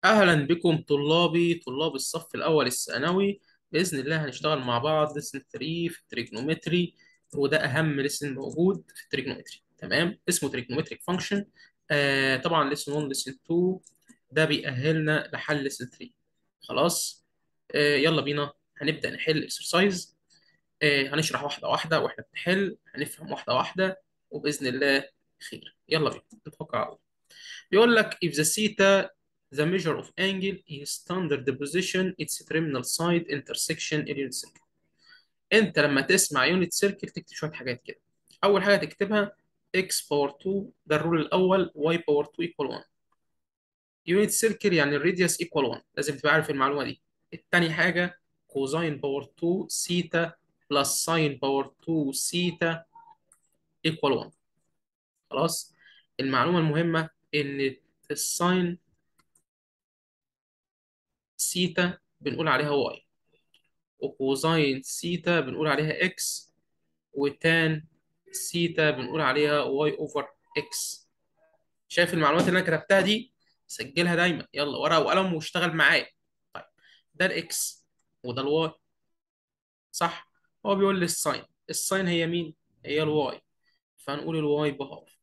أهلا بكم طلابي طلاب الصف الأول الثانوي بإذن الله هنشتغل مع بعض لسن 3 في التريجنومتري وده أهم لسن موجود في التريجنومتري تمام اسمه تريجنومتريك فانكشن آه طبعا لسن 1 لسن 2 ده بيأهلنا لحل لسن 3 خلاص آه يلا بينا هنبدأ نحل الاكسرسايز آه هنشرح واحدة واحدة وإحنا بنحل هنفهم واحدة واحدة وبإذن الله خير يلا بينا نتوكل على الله بيقول لك if the theta the measure of angle is standard position its terminal side intersection unit circle انت لما تسمع unit circle تكتب شويه حاجات كده اول حاجه تكتبها x باور 2 ده الرول الاول y باور 2 equal 1 unit circle يعني الراديوس equal 1 لازم تبقى عارف المعلومه دي التاني حاجه كوزين باور 2 سيتا بلس ساين باور 2 سيتا equal 1 خلاص المعلومه المهمه ان الساين سيتا بنقول عليها واي وكوزاين سيتا بنقول عليها اكس وتان سيتا بنقول عليها واي اوفر اكس شايف المعلومات اللي انا كتبتها دي سجلها دايما يلا ورقه وقلم واشتغل معايا طيب ده الاكس وده الواي صح هو بيقول لي الساين الساين هي مين هي الواي فهنقول الواي بهاف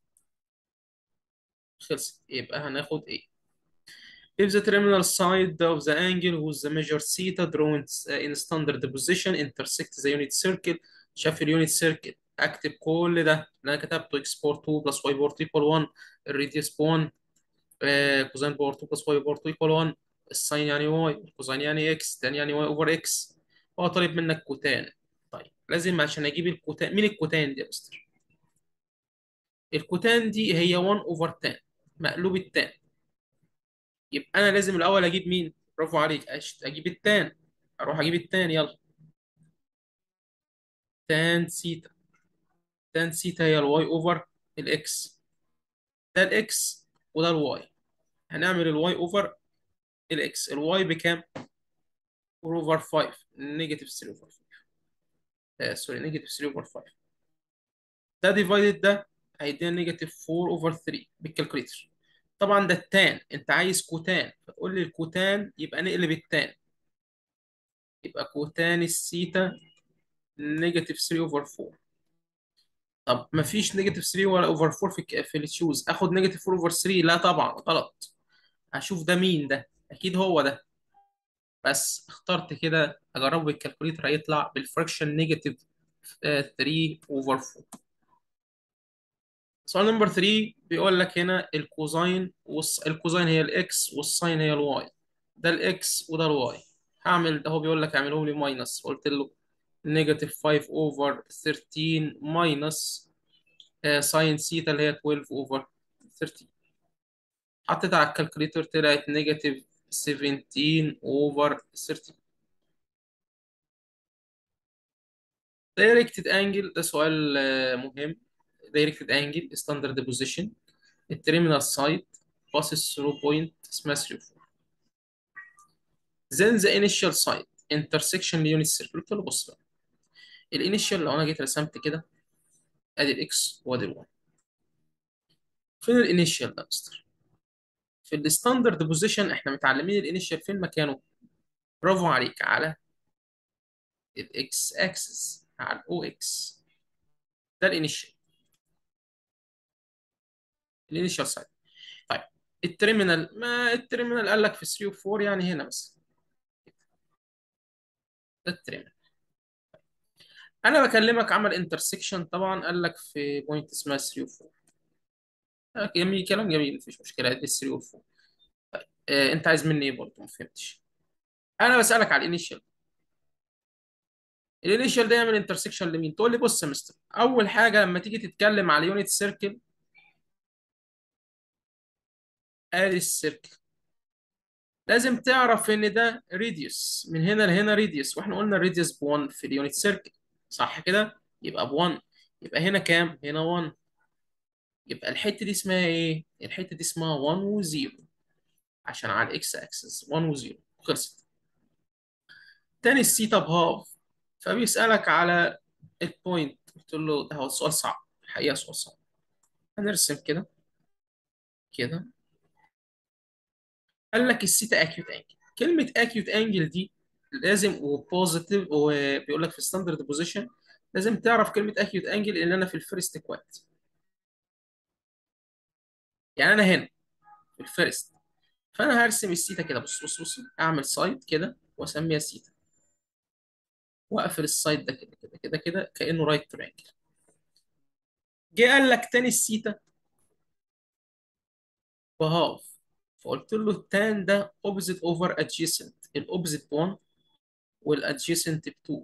خلصت يبقى هناخد ايه If the terminal side of the angle whose the measure theta drawn in standard position intersect the unit circle شاف اليونت سيركل اكتب كل ده اللي انا كتبته x باور 2 بلس y باور 2 equal 1 الراديوس ب 1 كوزين باور 2 بلس y باور 2 equal 1 الساين يعني y الكوزين يعني x تاني يعني y اوفر x هو طالب منك كوتان طيب لازم عشان اجيب الكوتان مين الكوتان دي يا مستر الكوتان دي هي 1 اوفر تان مقلوب التان يبقى انا لازم الاول اجيب مين برافو عليك أشت... اجيب التان اروح اجيب التان يلا تان سيتا تان سيتا هي الواي اوفر الاكس ده الاكس وده الواي هنعمل الواي اوفر الاكس الواي بكام 4 اوفر 5 نيجاتيف 3 اوفر 5 آه سوري نيجاتيف 3 اوفر 5 ده ديفايدد ده هيدينا نيجاتيف 4 اوفر 3 بالكالكوليتر طبعا ده التان انت عايز كوتان فتقول لي الكوتان يبقى نقلب التان يبقى كوتان السيتا نيجاتيف 3 اوفر 4 طب ما فيش نيجاتيف 3 ولا اوفر 4 في في التشوز اخد نيجاتيف 4 اوفر 3 لا طبعا غلط هشوف ده مين ده اكيد هو ده بس اخترت كده اجربه بالكالكوليتر هيطلع بالفراكشن نيجاتيف 3 اوفر 4 سؤال نمبر 3 بيقول لك هنا الكوزاين والس... الكوزاين هي الاكس والساين هي الواي ده الاكس وده الواي هعمل ده هو بيقول لك اعملهم لي ماينس قلت له نيجاتيف 5 اوفر 13 ماينس ساين سيتا اللي هي 12 اوفر 13 حطيت على الكالكوليتر طلعت نيجاتيف 17 اوفر 13 دايركتد انجل ده سؤال آه، مهم دايركتد انجل ستاندرد بوزيشن التيرمينال سايد passes through point اسمها 34 then the initial side intersection ليونت سيركل قلت له بص بقى الانيشال لو انا جيت رسمت كده ادي الاكس وادي الواي فين الانيشال ده يا مستر في الستاندرد بوزيشن احنا متعلمين الانيشال فين مكانه برافو عليك على الاكس اكسس على الاو اكس ده الانيشال الانيشال سايد طيب الترمينال ما الترمينال قال لك في 3 و 4 يعني هنا مثلا ده الترمينال انا بكلمك عمل انترسكشن طبعا قال لك في بوينت اسمها 3 و 4 آه، جميل كلام جميل مفيش مشكله ادي 3 و 4 طيب آه انت عايز مني ايه برضه ما فهمتش انا بسالك على الانيشال الانيشال ده يعمل انترسكشن لمين تقول لي بص يا مستر اول حاجه لما تيجي تتكلم على يونت سيركل ادي السيركل لازم تعرف ان ده ريديوس من هنا لهنا ريديوس واحنا قلنا الريديوس ب 1 في اليونت سيركل صح كده يبقى ب 1 يبقى هنا كام هنا 1 يبقى الحته دي اسمها ايه الحته دي اسمها 1 و0 عشان على الاكس اكسس 1 و0 خلصت تاني السيتا بهاف فبيسالك على البوينت قلت له ده هو السؤال صعب الحقيقه سؤال صعب هنرسم كده كده قال لك السيتا اكيوت انجل كلمه اكيوت انجل دي لازم وبوزيتيف وبيقول لك في ستاندرد بوزيشن لازم تعرف كلمه اكيوت انجل ان انا في الفيرست كواد يعني انا هنا في الفيرست فانا هرسم السيتا كده بص بص بص اعمل سايد كده واسميها سيتا واقفل السايد ده كده كده كده كده كانه رايت ترانجل جه قال لك تاني السيتا بهاف فقلت له التان ده اوبزيت اوفر ادجيسنت الاوبزيت 1 والادجيسنت ب 2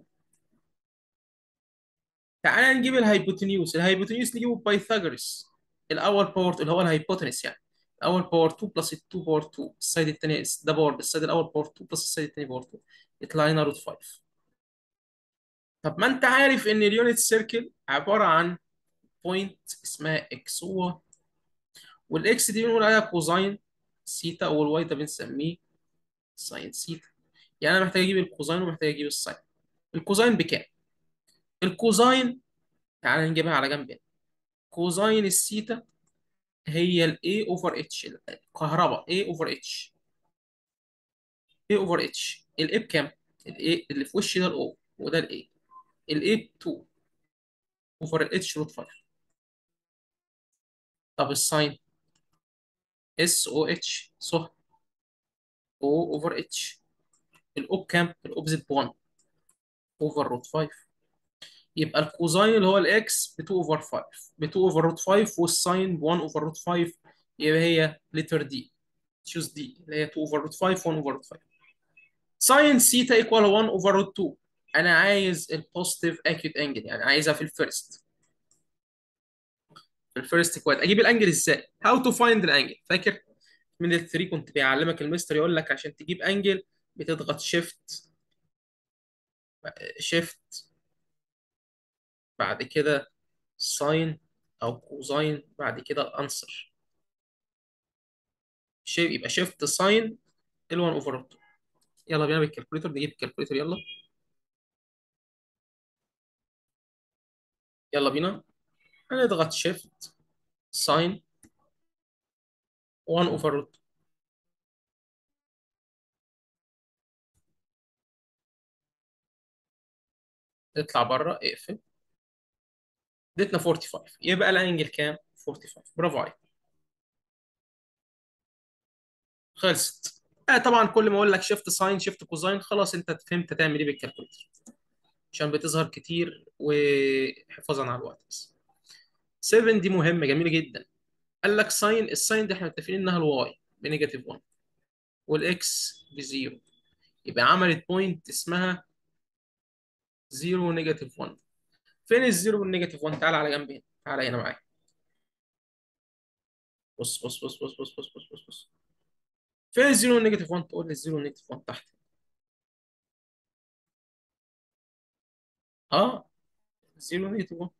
تعال نجيب الهايبوتنيوس الهايبوتنيوس نجيبه بايثاغورس الاول باور اللي هو الهايبوتنس يعني الاول باور 2 بلس ال 2 باور 2 السايد الثاني ده باور السايد الاول باور 2 بلس السايد الثاني باور 2 يطلع لنا روت 5 طب ما انت عارف ان اليونت سيركل عباره عن بوينت اسمها اكس هو والاكس دي بنقول عليها كوزاين سيتا والواي ده بنسميه ساين سيتا يعني انا محتاج اجيب الكوزاين ومحتاج اجيب الساين الكوزاين بكام الكوزاين تعال نجيبها على جنب هنا كوزاين السيتا هي ال A over H الكهرباء A over H A over H ال A بكام؟ ال A اللي في وش ده ال O وده ال A ال A ب 2 over ال H روت 5 طب الساين S O H صح O over H ال O بكام؟ الأوبزيت ب 1 over روت 5 يبقى الكوزاين اللي هو الاكس ب 2 اوفر 5 ب 2 اوفر روت 5 والساين ب 1 اوفر روت 5 يبقى هي لتر دي تشوز دي اللي هي 2 اوفر روت 5 1 اوفر روت 5 ساين سيتا ايكوال 1 اوفر روت 2 انا عايز البوزيتيف اكيوت انجل يعني عايزها في الفيرست في الفيرست كواد اجيب الانجل ازاي هاو تو فايند الانجل فاكر من الثري كنت بيعلمك المستر يقول لك عشان تجيب انجل بتضغط شيفت شيفت بعد كده ساين او كوزاين بعد كده الانسر شيف يبقى شيفت ساين ال 1 اوفر 2 يلا بينا بالكالكوليتر نجيب الكالكوليتر يلا يلا بينا هنضغط شيفت ساين 1 اوفر 2 اطلع بره اقفل اديتنا 45 يبقى الانجل كام 45 برافو عليك خلصت آه طبعا كل ما اقول لك شيفت ساين شيفت كوزاين خلاص انت فهمت تعمل ايه بالكالكوليتر عشان بتظهر كتير وحفاظا على الوقت بس 7 دي مهمه جميله جدا قال لك ساين الساين دي احنا متفقين انها الواي بنيجاتيف 1 والاكس بزيرو يبقى عملت بوينت اسمها 0 نيجاتيف 1 فين الزيرو والنيجاتيف 1 تعال على جنب هنا تعال هنا معايا بص بص بص بص بص بص بص بص بص فين الزيرو والنيجاتيف 1 تقول لي الزيرو والنيجاتيف 1 تحت اه الزيرو والنيجاتيف 1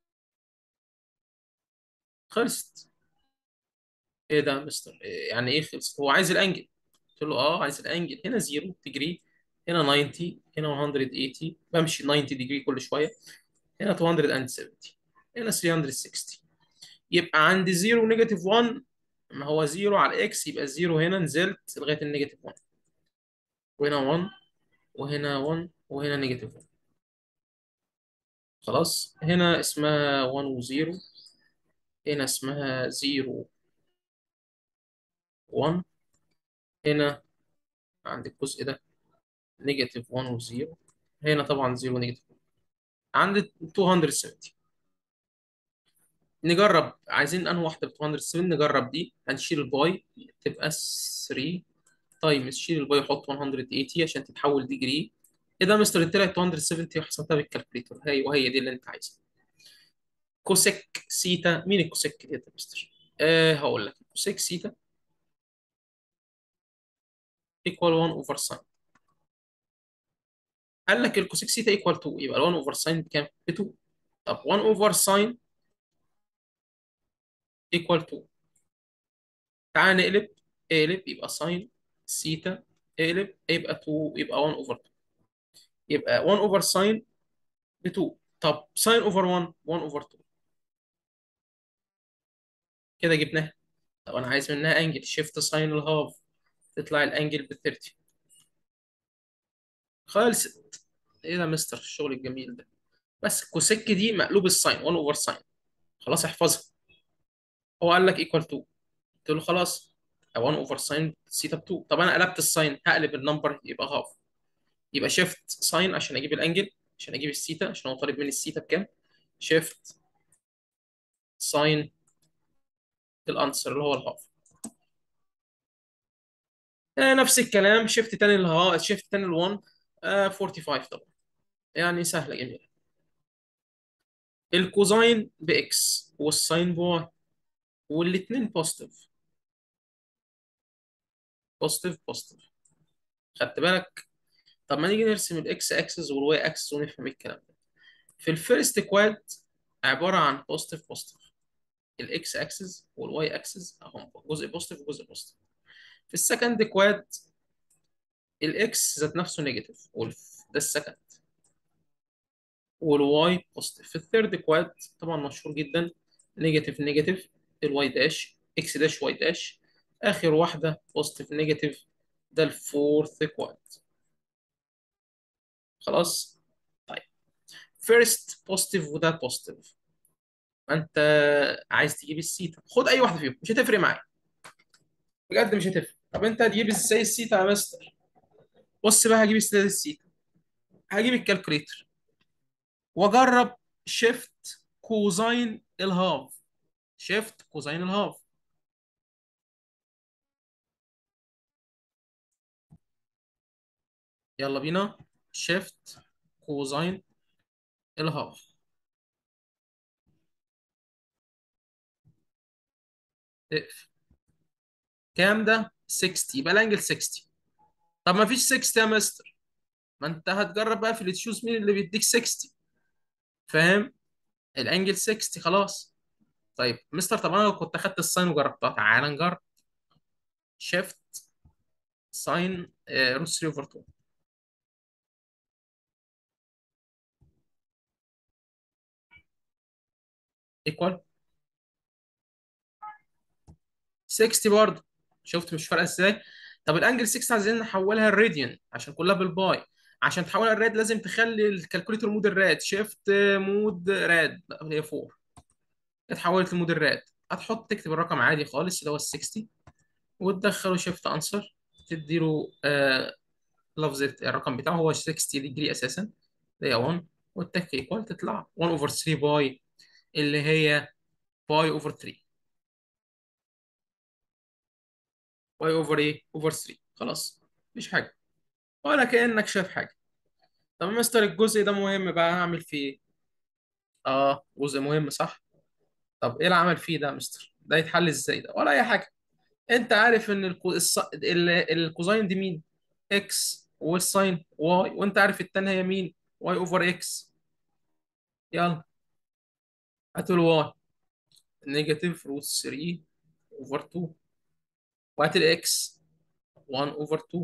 خلصت ايه ده يا مستر إيه يعني ايه خلصت هو عايز الانجل قلت له اه عايز الانجل هنا زيرو ديجري هنا 90 هنا 180 بمشي 90 ديجري كل شويه هنا 270 هنا 360 يبقى عندي 0 ونيجاتيف 1 ما هو 0 على الاكس يبقى 0 هنا نزلت لغايه النيجاتيف 1 وهنا 1 وهنا 1 وهنا نيجاتيف 1 خلاص هنا اسمها 1 و0 هنا اسمها 0 1 هنا عند الجزء ده نيجاتيف 1 و0 هنا طبعا 0 ونيجاتيف 1 عند 270 نجرب عايزين انهي واحده ب 270 نجرب دي هنشيل الباي تبقى 3 تايمز شيل الباي حط 180 عشان تتحول ديجري ايه ده مستر طلعت 270 وحسبتها بالكالكوليتر هي وهي دي اللي انت عايزها كوسيك سيتا مين الكوسيك دي يا مستر آه هقول لك كوسيك سيتا ايكوال 1 اوفر ساين قال لك الكوسيك سيتا ايكوال 2 يبقى 1 اوفر ساين بكام؟ ب 2 طب 1 اوفر ساين ايكوال 2 تعال نقلب اقلب يبقى ساين سيتا اقلب يبقى 2 يبقى 1 اوفر 2 يبقى 1 اوفر ساين ب 2 طب ساين اوفر 1 1 اوفر 2 كده جبناها طب انا عايز منها انجل شيفت ساين الهاف تطلع الانجل ب 30 خلصت ايه ده يا مستر الشغل الجميل ده بس كوسيك دي مقلوب الساين 1 اوفر ساين خلاص احفظها هو قال لك ايكوال 2 قلت له خلاص 1 اوفر ساين سيتا ب 2 طب انا قلبت الساين هقلب النمبر يبقى هاف يبقى شيفت ساين عشان اجيب الانجل عشان اجيب السيتا عشان هو طالب مني السيتا بكام شيفت ساين الانسر اللي هو الهاف آه نفس الكلام شيفت تاني الها شيفت تاني ال1 آه 45 طبعا يعني سهله جميله الكوزاين باكس والساين بواي والاثنين بوزيتيف بوزيتيف بوزيتيف خدت بالك طب ما نيجي نرسم الاكس اكسس والواي اكسس ونفهم ايه الكلام ده في الفيرست كواد عباره عن بوزيتيف بوزيتيف الاكس اكسس والواي اكسس اهم جزء بوزيتيف وجزء بوزيتيف في السكند كواد الاكس ذات نفسه نيجاتيف ده السكند والواي بوزيتيف في الثيرد كواد طبعا مشهور جدا نيجاتيف نيجاتيف الواي داش اكس داش واي داش اخر واحده بوزيتيف نيجاتيف ده الفورث كواد خلاص طيب فيرست بوزيتيف وده بوزيتيف انت عايز تجيب السيتا خد اي واحده فيهم مش هتفرق معايا بجد مش هتفرق طب انت هتجيب ازاي السيتا يا مستر بص بقى هجيب ازاي السيتا هجيب الكالكوليتر واجرب شيفت كوزاين الهاف شيفت كوزاين الهاف يلا بينا شيفت كوزاين الهاف اقفل كام ده 60 يبقى الانجل 60 طب ما فيش 60 يا مستر ما انت هتجرب بقى في اللي تشوز مين اللي بيديك 60 فاهم الانجل 60 خلاص طيب مستر طب انا لو كنت اخدت الساين وجربتها تعال نجرب شيفت ساين روت 3 اوفر 2 ايكوال 60 برضه شفت مش فارقه ازاي طب الانجل 6 عايزين نحولها الراديان عشان كلها بالباي عشان تحولها الراد لازم تخلي الكالكوليتر مود الراد شيفت مود راد لا هي 4 اتحولت لمود الراد هتحط تكتب الرقم عادي خالص اللي هو ال 60 وتدخله شيفت انسر تديله آه لفظ الرقم بتاعه هو 60 ديجري اساسا اللي هي 1 والتك ايكوال تطلع 1 اوفر 3 باي اللي هي باي اوفر 3 باي اوفر ايه اوفر 3 خلاص مفيش حاجه ولا كانك شايف حاجه طب يا مستر الجزء ده مهم بقى هعمل فيه ايه اه جزء مهم صح طب ايه اللي عمل فيه ده يا مستر ده يتحل ازاي ده ولا اي حاجه انت عارف ان الكو... الص... ال... الكوزاين دي مين اكس والساين واي وانت عارف التانية هي مين واي اوفر اكس يلا هاتوا الواي نيجاتيف روت 3 اوفر 2 وهات الاكس 1 اوفر 2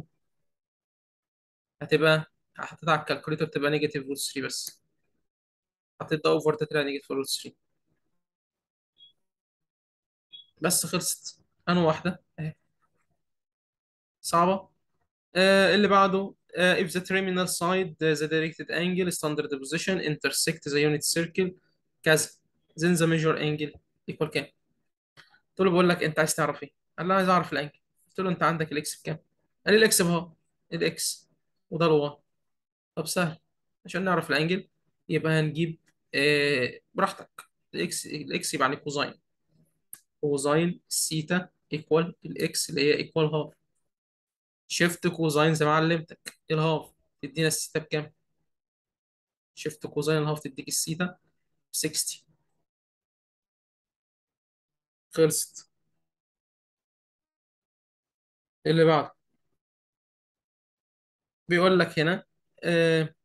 هتبقى حطيتها على الكالكوليتر تبقى نيجاتيف روت 3 بس حطيت ده اوفر ده تبقى نيجاتيف روت 3 بس خلصت انا واحده اهي صعبه آه اللي بعده آه if the terminal side uh, the directed angle standard position intersect the unit circle كذا then the measure angle equal كام قلت له بقول لك انت عايز تعرف ايه قال لي عايز اعرف الانجل قلت له انت عندك الاكس بكام قال لي الاكس بها الاكس وده الواي طب سهل عشان نعرف الانجل يبقى هنجيب آه براحتك الاكس الاكس يبقى يعني كوزاين كوزاين سيتا ايكوال الاكس اللي هي ايكوال هاف شيفت كوزاين زي ما علمتك الهاف تدينا السيتا بكام شيفت كوزاين الهاف تديك السيتا ب 60 خلصت اللي بعده بيقول لك هنا آه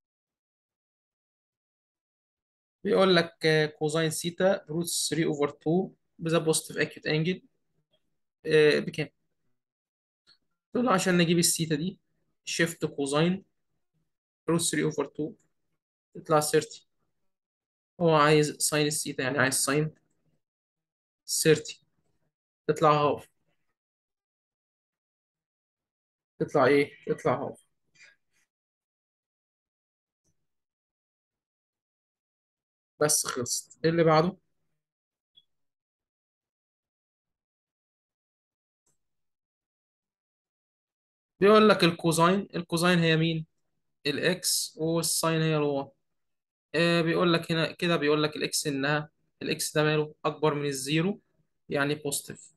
بيقول لك آه كوزاين سيتا روت 3 اوفر 2 بذا بوزيتيف اكيوت انجل آه بكام؟ قلت له عشان نجيب السيتا دي شيفت كوزاين روت 3 اوفر 2 تطلع 30 هو عايز ساين السيتا يعني عايز ساين 30 تطلع هاف تطلع ايه تطلع هاف بس خلصت إيه اللي بعده بيقول لك الكوزاين الكوزاين هي مين الاكس والساين هي الواي آه بيقول لك هنا كده بيقول لك الاكس انها الاكس ده ماله اكبر من الزيرو يعني بوزيتيف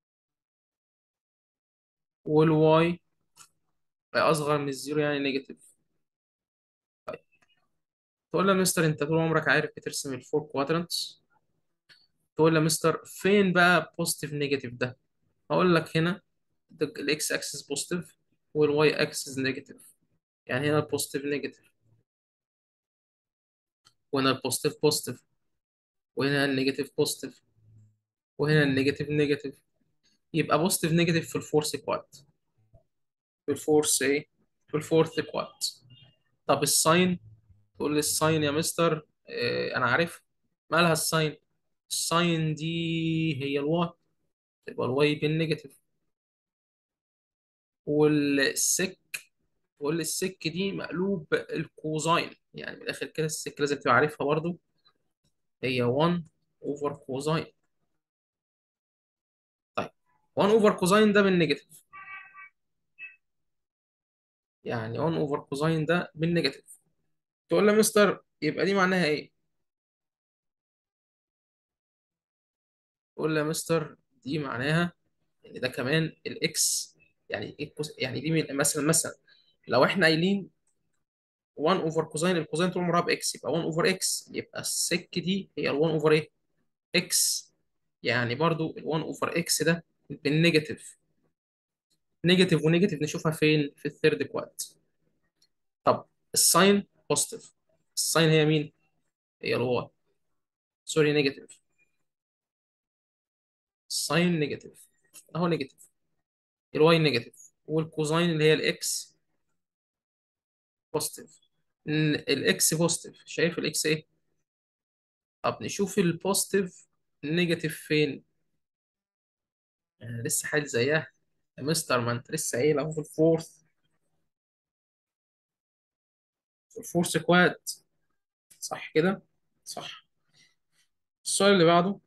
والواي اصغر من الزيرو يعني نيجاتيف تقول له يا مستر انت طول عمرك عارف بترسم الفور كوادرانتس تقول له يا مستر فين بقى بوزيتيف نيجاتيف ده هقول لك هنا الاكس اكسس بوزيتيف والواي اكسس نيجاتيف يعني هنا البوزيتيف نيجاتيف وهنا البوزيتيف بوزيتيف وهنا النيجاتيف بوزيتيف وهنا النيجاتيف نيجاتيف يبقى بوزيتيف نيجاتيف في الفورث كواد في الفورث ايه في الفورث كواد طب الساين تقول لي الساين يا مستر اه انا عارف مالها الساين الساين دي هي الواي يبقى الواي بالنيجاتيف والسك تقول لي السك دي مقلوب الكوزاين يعني من الاخر كده السك لازم تبقى عارفها برضو هي 1 اوفر كوزاين طيب 1 اوفر كوزاين ده بالنيجاتيف يعني 1 اوفر كوزاين ده بالنيجاتيف تقول لي يا مستر يبقى دي معناها ايه تقول لي يا مستر دي معناها ان ده كمان الاكس يعني إيه الكوز- يعني دي من- مثلا مثلا لو احنا قايلين 1 اوفر كوزاين الكوزاين طول عمرها باكس يبقى 1 اوفر اكس يبقى السك دي هي ال 1 اوفر ايه اكس يعني برضو ال 1 اوفر اكس ده بالنيجاتيف نيجاتيف ونيجاتيف نشوفها فين في الثيرد كواد طب الساين بوزيتيف الساين هي مين هي الواي سوري نيجاتيف الساين نيجاتيف اهو نيجاتيف الواي نيجاتيف والكوزاين اللي هي الاكس بوزيتيف الاكس بوزيتيف شايف الاكس ايه طب نشوف البوزيتيف نيجاتيف فين آه لسه حال زيها يا مستر ما انت لسه قايل اهو في الفورث في الفورث كواد صح كده صح السؤال اللي بعده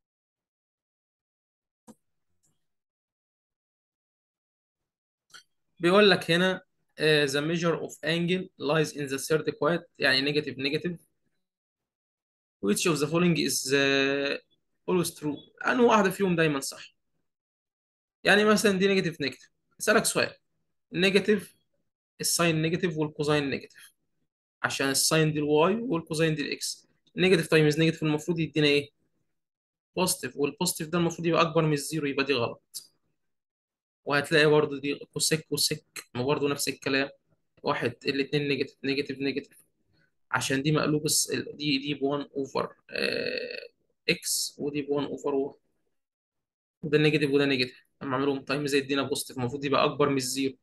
بيقول لك هنا uh, the measure of angle lies in the third quad يعني negative negative which of the following is uh, always true أنه واحدة فيهم دايما صح يعني مثلا دي نيجاتيف نيجاتيف أسألك سؤال نيجاتيف الساين نيجاتيف والكوزاين نيجاتيف عشان الساين دي الواي والكوزاين دي الاكس نيجاتيف تايمز نيجاتيف المفروض يدينا ايه بوزيتيف والبوزيتيف ده المفروض يبقى اكبر من الزيرو يبقى دي غلط وهتلاقي برضو دي كوسيك كوسيك ما برضو نفس الكلام واحد الاثنين نيجاتيف نيجاتيف نيجاتيف عشان دي مقلوب الس- دي دي ب 1 اوفر اكس ودي ب 1 اوفر 1 وده نيجاتيف وده نيجاتيف اما اعملهم تايم زي يدينا بوزيتيف المفروض يبقى اكبر من الزيرو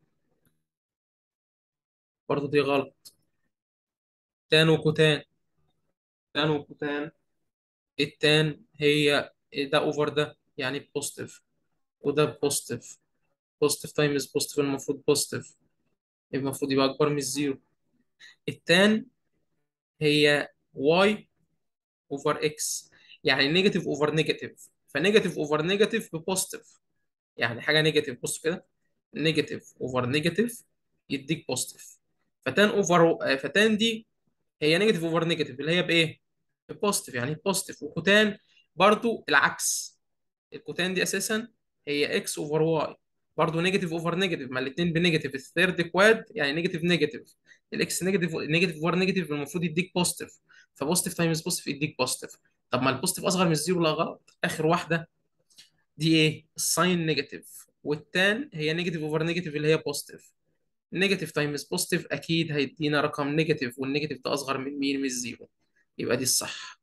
برضو دي غلط تان وكوتان تان وكوتان التان هي ده اوفر ده يعني بوزيتيف وده بوزيتيف بوزيتيف تايمز بوزيتيف المفروض بوزيتيف المفروض يبقى اكبر من الزيرو التان هي واي اوفر اكس يعني نيجاتيف اوفر نيجاتيف فنيجاتيف اوفر نيجاتيف ببوزيتيف يعني حاجه نيجاتيف بص كده نيجاتيف اوفر نيجاتيف يديك بوزيتيف فتان اوفر فتان دي هي نيجاتيف اوفر نيجاتيف اللي هي بايه ببوزيتيف يعني بوزيتيف وكوتان برضو العكس الكوتان دي اساسا هي اكس اوفر واي برضه نيجاتيف اوفر نيجاتيف ما الاثنين بنيجاتيف الثيرد كواد يعني نيجاتيف نيجاتيف الاكس نيجاتيف نيجاتيف اوفر نيجاتيف المفروض يديك بوزيتيف فبوزيتيف تايمز بوزيتيف يديك بوزيتيف طب ما البوزيتيف اصغر من الزيرو لا غلط اخر واحده دي ايه الساين نيجاتيف والتان هي نيجاتيف اوفر نيجاتيف اللي هي بوزيتيف نيجاتيف تايمز بوزيتيف اكيد هيدينا رقم نيجاتيف والنيجاتيف ده اصغر من مين من الزيرو يبقى دي الصح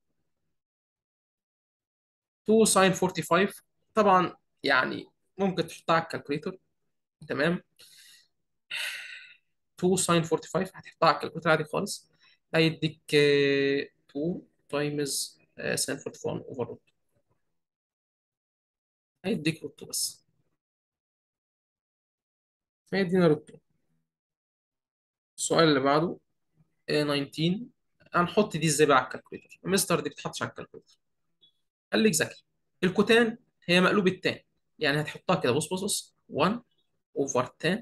2 ساين 45 طبعا يعني ممكن تحطها على الكالكوليتر تمام 2 ساين 45 هتحطها على الكالكوليتر عادي خالص هيديك آه، 2 تايمز ساين 41 اوفر روت هيديك روت بس هيدينا روت 2 السؤال اللي بعده آه، 19 هنحط دي ازاي بقى على الكالكوليتر مستر دي بتتحطش على الكالكوليتر قال لك ذاكر الكوتان هي مقلوب التان يعني هتحطها كده بص بص بص 1 اوفر 10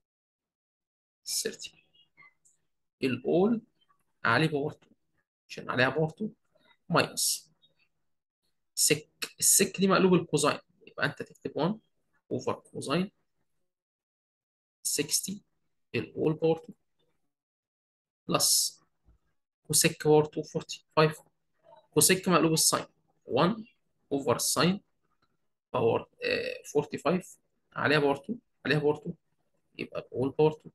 30 الاول عليه باور 2 عشان عليها باور 2 ماينس سك السك دي مقلوب الكوزاين يبقى انت تكتب 1 اوفر كوزاين 60 الاول باور 2 بلس كوسيك باور 2 45 كوسيك مقلوب الساين 1 اوفر ساين باور 45 عليها باور 2 عليها باور 2 يبقى الاول باور 2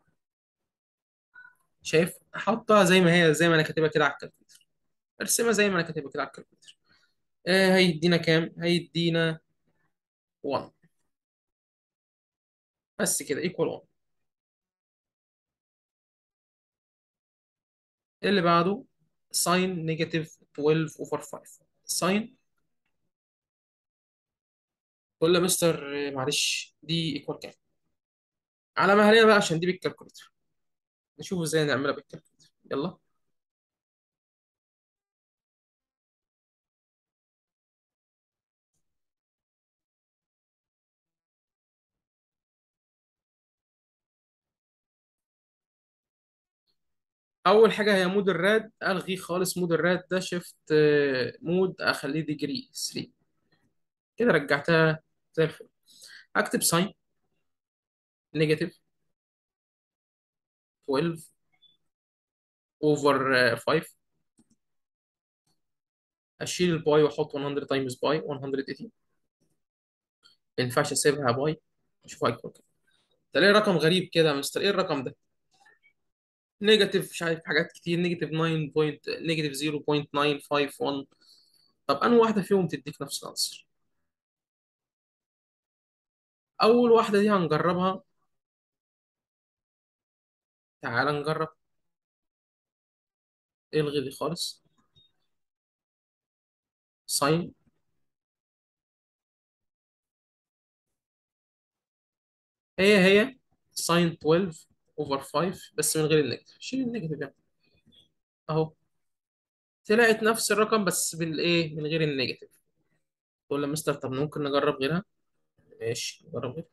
شايف احطها زي ما هي زي ما انا كاتبها كده على الكالكوليتر ارسمها زي ما انا كاتبها كده على الكالكوليتر آه هيدينا كام هيدينا 1 بس كده ايكوال 1 اللي بعده ساين نيجاتيف 12 اوفر 5 ساين تقول له يا مستر آه، معلش دي ايكوال كام على مهلنا بقى عشان دي بالكالكوليتر نشوف ازاي نعملها بالكالكوليتر يلا اول حاجه هي مود الراد الغي خالص مود الراد ده شيفت مود اخليه ديجري 3 كده رجعتها زي الفل اكتب ساين نيجاتيف 12 اوفر 5 اشيل الباي واحط 100 تايمز باي 180 ما ينفعش اسيبها باي اشوفها ايكوال كده تلاقي رقم غريب كده يا مستر ايه الرقم ده نيجاتيف مش عارف حاجات كتير نيجاتيف 9 بوينت نيجاتيف 0.951 طب انهي واحده فيهم تديك نفس العنصر اول واحده دي هنجربها تعال نجرب الغي دي خالص ساين هي هي ساين 12 اوفر 5 بس من غير النيجاتيف شيل النيجاتيف يعني اهو طلعت نفس الرقم بس بالايه من غير النيجاتيف تقول له مستر طب ممكن نجرب غيرها ماشي نجرب غيرها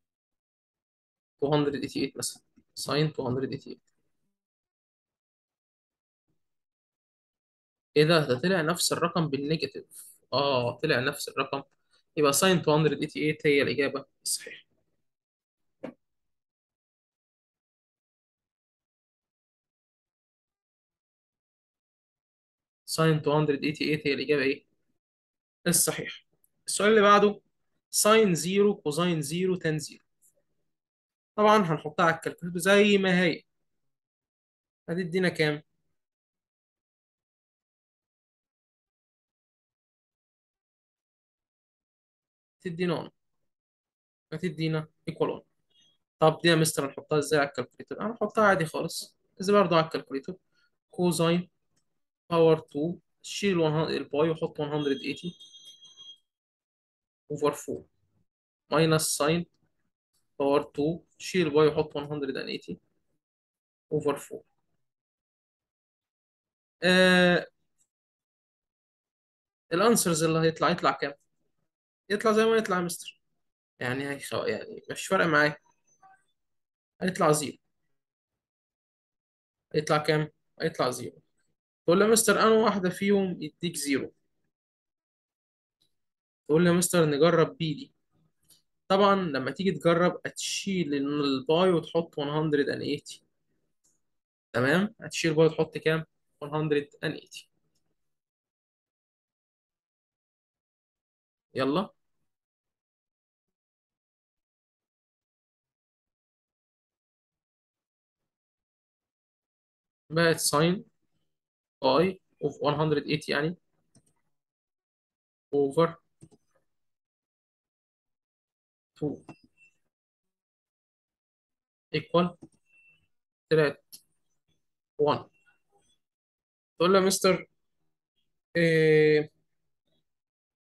288 مثلا ساين 288 ايه ده ده طلع نفس الرقم بالنيجاتيف اه طلع نفس الرقم يبقى ساين 288 هي الإجابة الصحيحة ساين 288 هي الإجابة ايه الصحيحة السؤال اللي بعده ساين 0 كوزاين 0 تان 0 طبعا هنحطها على الكالكوليتر زي ما هي هتدينا كام تدينا 1 هتدينا ايكوال 1 طب دي يا مستر نحطها ازاي على الكالكوليتر انا هحطها عادي خالص ازاي برضه على الكالكوليتر كوزاين باور 2 شيل 100 الباي وحط 180 اوفر 4 ماينس ساين باور 2 شيل الباي وحط 180 اوفر 4 آه الانسرز اللي هيطلع يطلع كام يطلع زي ما يطلع يا مستر يعني هيخ... يعني مش فارقه معايا هيطلع زيرو هيطلع كام هيطلع زيرو تقول لي يا مستر انا واحده فيهم يديك زيرو تقول لي يا مستر نجرب بي دي طبعا لما تيجي تجرب هتشيل الباي وتحط 180 تمام هتشيل الباي وتحط كام 180 يلا بقت ساين باي اوف 180 يعني اوفر 2 ايكوال طلعت 1 تقول له يا مستر إيه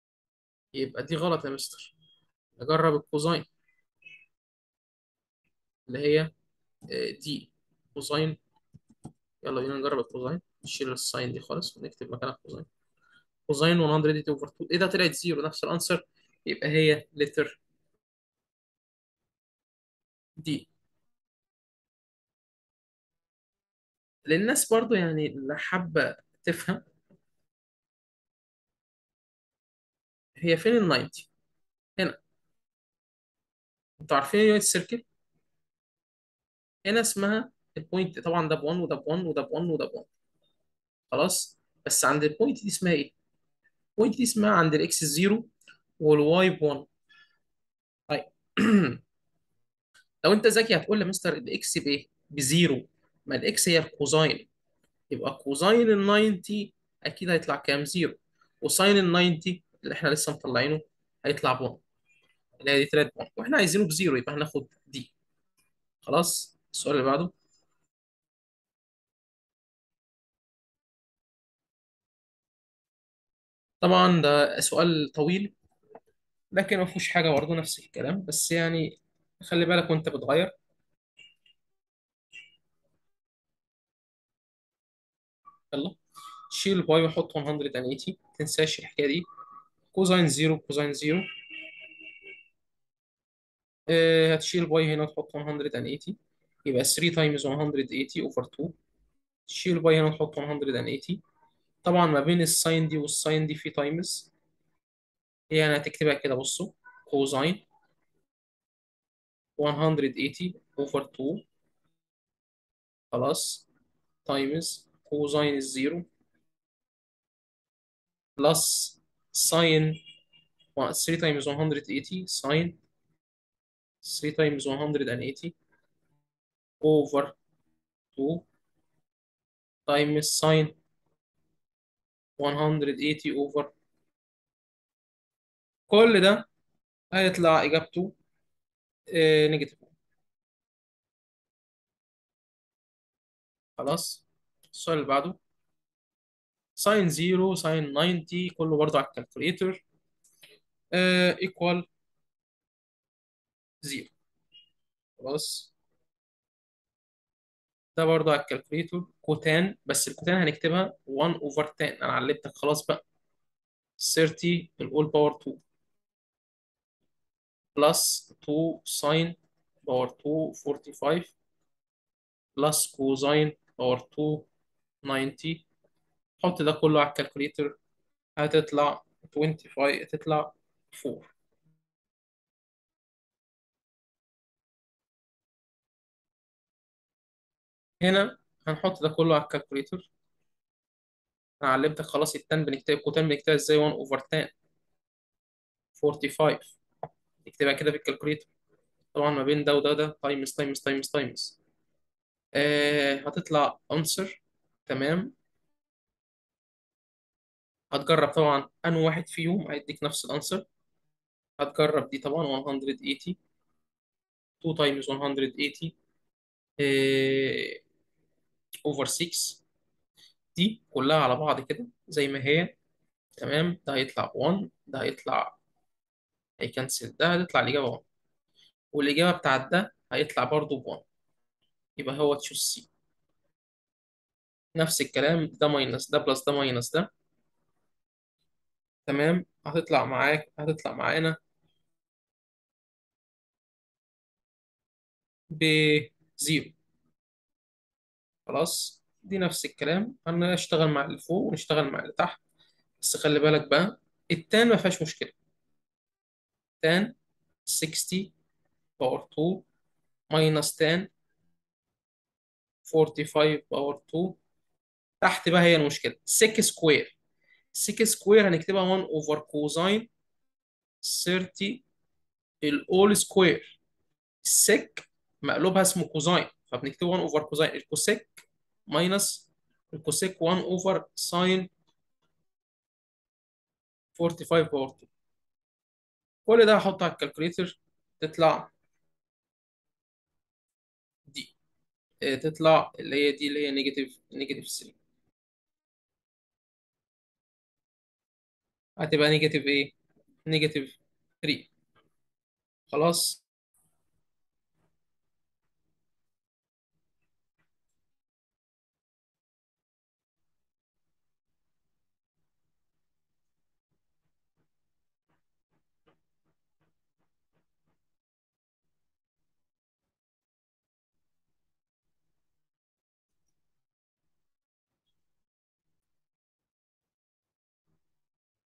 يبقى دي غلط يا مستر نجرب الكوزاين اللي هي آه، دي كوزين يلا بينا نجرب الكوزين نشيل الساين دي خالص ونكتب مكانها كوزين كوزين 180 اوفر 2 ايه ده طلعت زيرو نفس الانسر يبقى هي لتر دي للناس برضو يعني اللي حابة تفهم هي فين ال 90 هنا انتوا عارفين يونت سيركل هنا اسمها البوينت طبعا ده ب 1 وده ب 1 وده ب 1 وده ب 1 خلاص بس عند البوينت دي اسمها ايه؟ البوينت دي اسمها عند الاكس 0 والواي ب 1 طيب لو انت ذكي هتقول لي مستر الاكس بايه؟ بزيرو ما الاكس هي الكوزاين يبقى كوزاين ال 90 اكيد هيطلع كام؟ زيرو وساين ال 90 اللي احنا لسه مطلعينه هيطلع ب 1 اللي هي دي تلات بوينت واحنا عايزينه بزيرو يبقى هناخد دي خلاص السؤال اللي بعده طبعا ده سؤال طويل لكن ما فيهوش حاجه برضه نفس الكلام بس يعني خلي بالك وانت بتغير يلا شيل باي وحط 180 ما تنساش الحكايه دي كوزين زيرو كوزين زيرو آه هتشيل باي هنا وتحط 180 يبقى 3 تايمز 180 اوفر 2 تشيل باي هنا وتحط 180 طبعا ما بين الساين دي والساين دي في تايمز يعني هتكتبها كده بصوا كوزين 180 اوفر 2 خلاص تايمز كوزين الزيرو بلس ساين 3 تايمز 180 ساين 3 تايمز 180 over 2 times sine 180 over كل ده هيطلع إجابته نيجاتيف خلاص السؤال اللي بعده ساين 0 ساين 90 كله برضه على الكالكوليتر ايكوال 0 خلاص ده برضه على الكالكوليتر كوتان بس الكوتان هنكتبها 1 اوفر 10 انا علمتك خلاص بقى 30 الاول باور 2 بلس 2 ساين باور 2 45 بلس كوزين باور 2 90 حط ده كله على الكالكوليتر هتطلع 25 هتطلع 4 هنا هنحط ده كله على الكالكوليتر انا علمتك خلاص التان بنكتب كوتان بنكتبها ازاي 1 اوفر 10 45 نكتبها كده في الكالكوليتر طبعا ما بين ده وده ده تايمز تايمز تايمز تايمز آه هتطلع انسر تمام هتجرب طبعا انو واحد فيهم هيديك نفس الانسر هتجرب دي طبعا 180 2 تايمز 180 اوفر 6 دي كلها على بعض كده زي ما هي تمام ده هيطلع 1 ده هيطلع هيكنسل ده هتطلع الإجابة 1 والإجابة بتاعت ده هيطلع برضه ب 1 يبقى هو تشوز سي نفس الكلام ده ماينس ده بلس ده ماينس ده تمام هتطلع معاك هتطلع معانا بزيرو خلاص دي نفس الكلام هنشتغل مع اللي فوق ونشتغل مع اللي تحت بس خلي بالك بقى التان ما فيهاش مشكلة تان 60 باور 2 ماينس تان 45 باور 2 تحت بقى هي المشكلة سيك سكوير سيك سكوير هنكتبها 1 اوفر كوزاين 30 الاول سكوير السيك مقلوبها اسمه كوزاين فبنكتبه 1 اوفر كوزاين الكوسيك ماينس الكوسيك 1 اوفر ساين 45 باور 2 كل ده هحطه على الكالكوليتر تطلع دي اه، تطلع اللي هي دي اللي هي نيجاتيف نيجاتيف 3 هتبقى نيجاتيف ايه؟ نيجاتيف 3 خلاص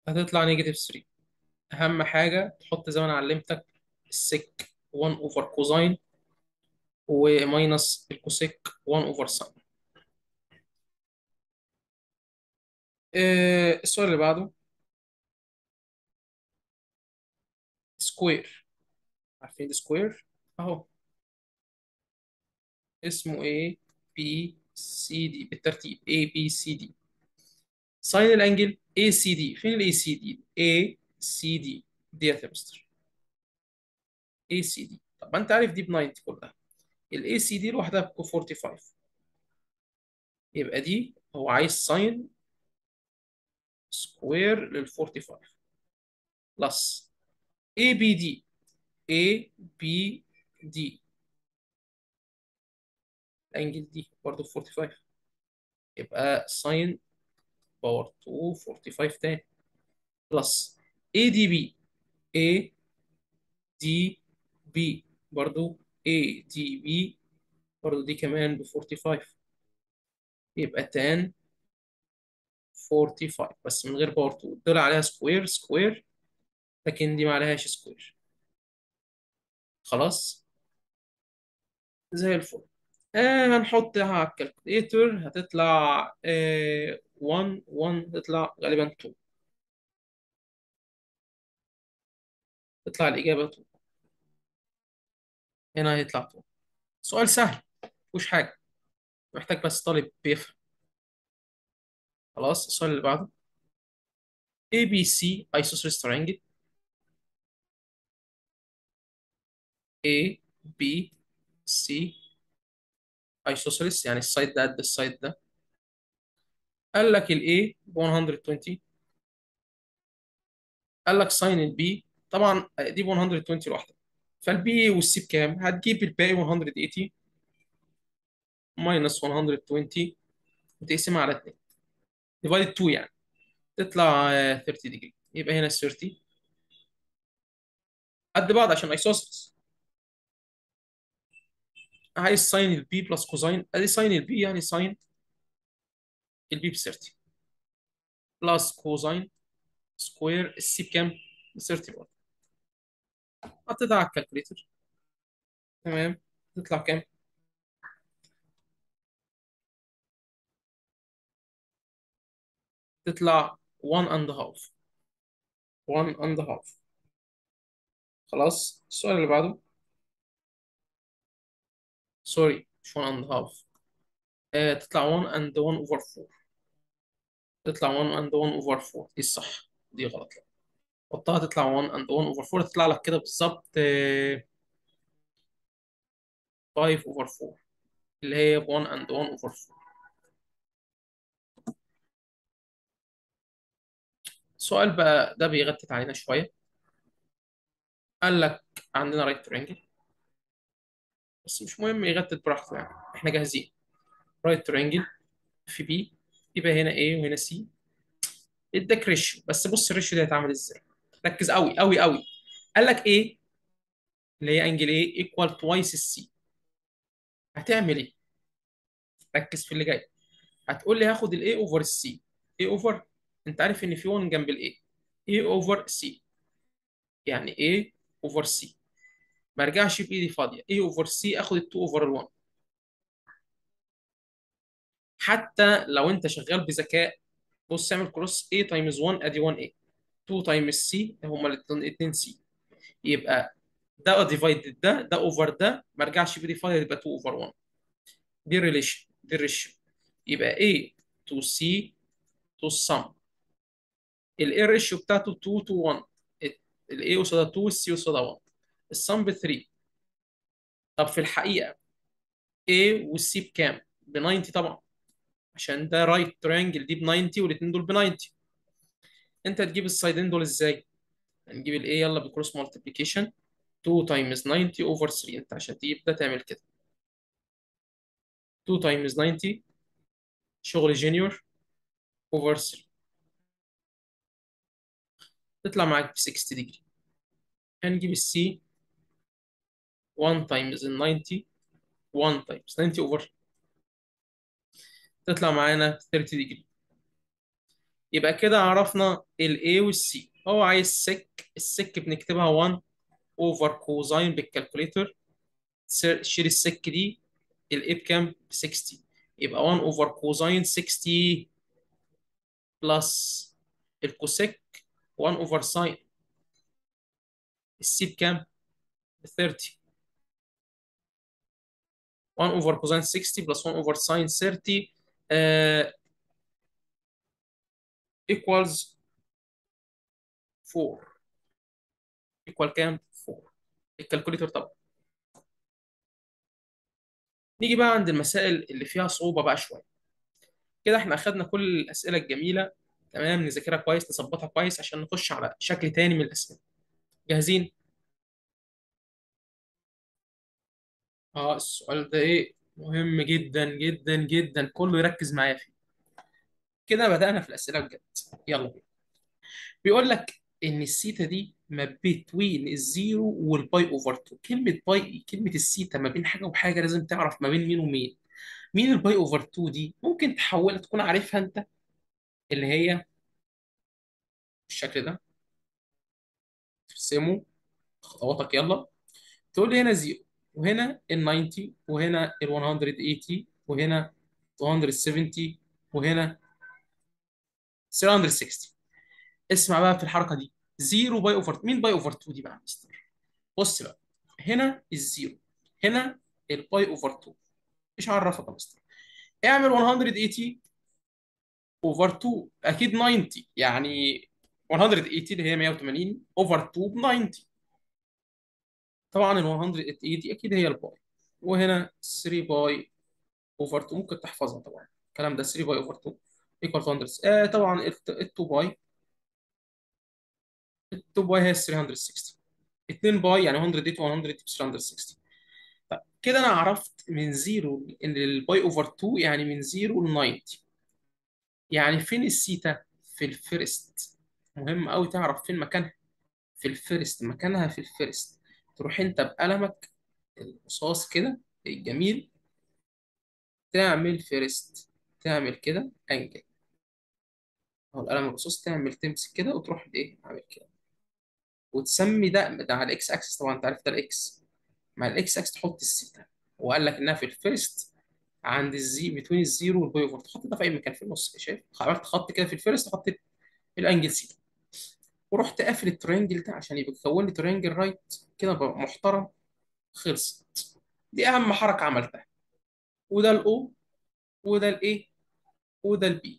هتطلع نيجاتيف 3 اهم حاجه تحط زي ما انا علمتك السك 1 اوفر كوزاين وماينس الكوسيك 1 اوفر ساين آه، السؤال اللي بعده سكوير عارفين السكوير اهو اسمه A B C D بالترتيب A B C D ساين الانجل A C D فين ال A C D A C D ديت يا مستر A C D طب ما انت عارف دي ب 90 كلها ال A C D لوحدها ب 45 يبقى دي هو عايز ساين سكوير لل 45 بلس A B D A B D الانجل دي برضه 45 يبقى ساين باور 2 45 تاني بلس اي دي بي اي دي بي برضو اي دي بي برضو دي كمان ب 45 يبقى تان 45 بس من غير باور 2 دول عليها سكوير سكوير لكن دي ما عليهاش سكوير خلاص زي الفل آه هنحطها على الكالكوليتر هتطلع آه 1 1 تطلع غالبا 2 تطلع الإجابة 2 هنا هيطلع 2 سؤال سهل مفيهوش حاجة محتاج بس طالب بيفهم خلاص السؤال اللي بعده ABC isosceles triangle A B C isosceles يعني السايد ده قد السايد ده قال لك ال A ب 120 قال لك ساين ال B طبعا دي ب 120 لوحدها فال B وال C بكام؟ هتجيب الباقي 180 minus 120 وتقسمها على 2 divided 2 يعني تطلع آه، 30 degree يبقى هنا 30 قد بعض عشان isosceles عايز ساين البي بلس كوزاين ادي ساين البي يعني ساين البي ب 30 بلس كوزاين سكوير السي بكام؟ ب 30 برضه حطيتها على الكالكوليتر تمام تطلع كام؟ تطلع 1 and half 1 and half خلاص السؤال اللي بعده سوري مش 1 and half آه تطلع 1 and 1 over 4 تطلع 1 and 1 over 4 دي الصح دي غلط لا حطها تطلع 1 and 1 over 4 تطلع لك كده بالظبط آه 5 over 4 اللي هي 1 and 1 over 4 السؤال بقى ده بيغتت علينا شوية قال لك عندنا رايت ترينجل بس مش مهم يغتت براحته يعني احنا جاهزين رايت ترينجل في بي يبقى هنا A وهنا C اداك ريشيو بس بص الريشيو ده هيتعمل ازاي ركز قوي قوي قوي قال لك A اللي هي انجل A ايكوال توايس السي هتعمل ايه ركز في اللي جاي هتقول لي هاخد الاي اوفر السي اي اوفر انت عارف ان في 1 جنب الاي اي اوفر سي يعني اي اوفر سي ما ارجعش بايدي فاضيه اي اوفر سي اخد ال 2 اوفر ال 1 حتى لو انت شغال بذكاء بص اعمل كروس A تايمز 1 ادي 1 A 2 تايمز سي هما الاثنين سي يبقى ده ديفايدد ده ده اوفر ده ما ارجعش بايدي فاضيه يبقى 2 اوفر 1 دي الريليشن دي الريشيو يبقى A to C to sum ال A ريشيو بتاعته 2 to 1 ال A قصادها 2 والسي قصادها 1 السم ب 3 طب في الحقيقة A والسي بكام؟ ب 90 طبعا عشان ده رايت ترينجل دي ب 90 والاثنين دول ب 90 انت هتجيب السايدين دول ازاي؟ هنجيب ال A يلا بكروس مالتيبيكيشن 2 تايمز 90 اوفر 3 انت عشان تجيب ده تعمل كده 2 تايمز 90 شغل جونيور اوفر 3 تطلع معاك ب 60 ديجري هنجيب السي 1 تايمز ال 90 1 تايمز 90 اوفر تطلع معانا 30 ديجري يبقى كده عرفنا ال A وال C هو عايز سك السك بنكتبها 1 اوفر كوزاين بالكالكوليتر سير- شيل السك دي ال A بكام؟ ب 60 يبقى 1 اوفر كوزاين 60 بلس الكوسيك 1 اوفر ساين السي بكام؟ ب 30 1 اوفر كوزاين 60 بلس 1 اوفر ساين 30 آه equals 4 equal كام؟ 4 الكالكوليتر طبعا نيجي بقى عند المسائل اللي فيها صعوبة بقى شوية كده احنا اخدنا كل الأسئلة الجميلة تمام نذاكرها كويس نظبطها كويس عشان نخش على شكل تاني من الأسئلة جاهزين؟ اه السؤال ده ايه؟ مهم جدا جدا جدا كله يركز معايا فيه كده بدأنا في الأسئلة بجد يلا بينا بيقول لك ان السيتا دي ما بين الزيرو والباي اوفر 2 كلمه باي كلمه السيتا ما بين حاجه وحاجه لازم تعرف ما بين مين ومين مين الباي اوفر 2 دي ممكن تحولها تكون عارفها انت اللي هي بالشكل ده ترسمه خطواتك يلا تقول لي هنا زيرو وهنا ال 90 وهنا ال 180 وهنا 270 وهنا 360 اسمع بقى في الحركه دي زيرو باي اوفر مين باي اوفر 2 دي بقى يا مستر بص بقى هنا الزيرو هنا الباي اوفر 2 ايش عرفك يا مستر اعمل 180 اوفر 2 اكيد 90 يعني 180 اللي هي 180 اوفر 2 ب 90 طبعا ال 180 دي اكيد هي الباي وهنا 3 باي اوفر 2 ممكن تحفظها طبعا الكلام ده 3 باي اوفر 2 ايكوال 200 آه طبعا ال 2 باي ال 2 باي هي 360 2 باي يعني 180 100 360 طيب كده انا عرفت من زيرو ان الباي اوفر 2 يعني من زيرو ل 90 يعني فين السيتا في الفيرست مهم قوي تعرف فين مكانها في الفيرست مكانها في الفيرست تروح انت بقلمك الرصاص كده الجميل تعمل فيرست تعمل كده انجل او القلم الرصاص تعمل تمسك كده وتروح ايه عامل كده وتسمي ده ده على الاكس اكسس طبعا انت عارف ده الاكس مع الاكس اكس تحط السيتا وقال لك انها في الفيرست عند الزي بين الزيرو والباي اوفر تحط ده في اي مكان في النص شايف عملت خط كده في الفيرست حطيت الانجل سيتا ورحت قافل الترينجل ده عشان يبقى يكون لي ترينجل رايت كده بقى محترم خلصت دي اهم حركه عملتها وده الاو وده الايه وده البي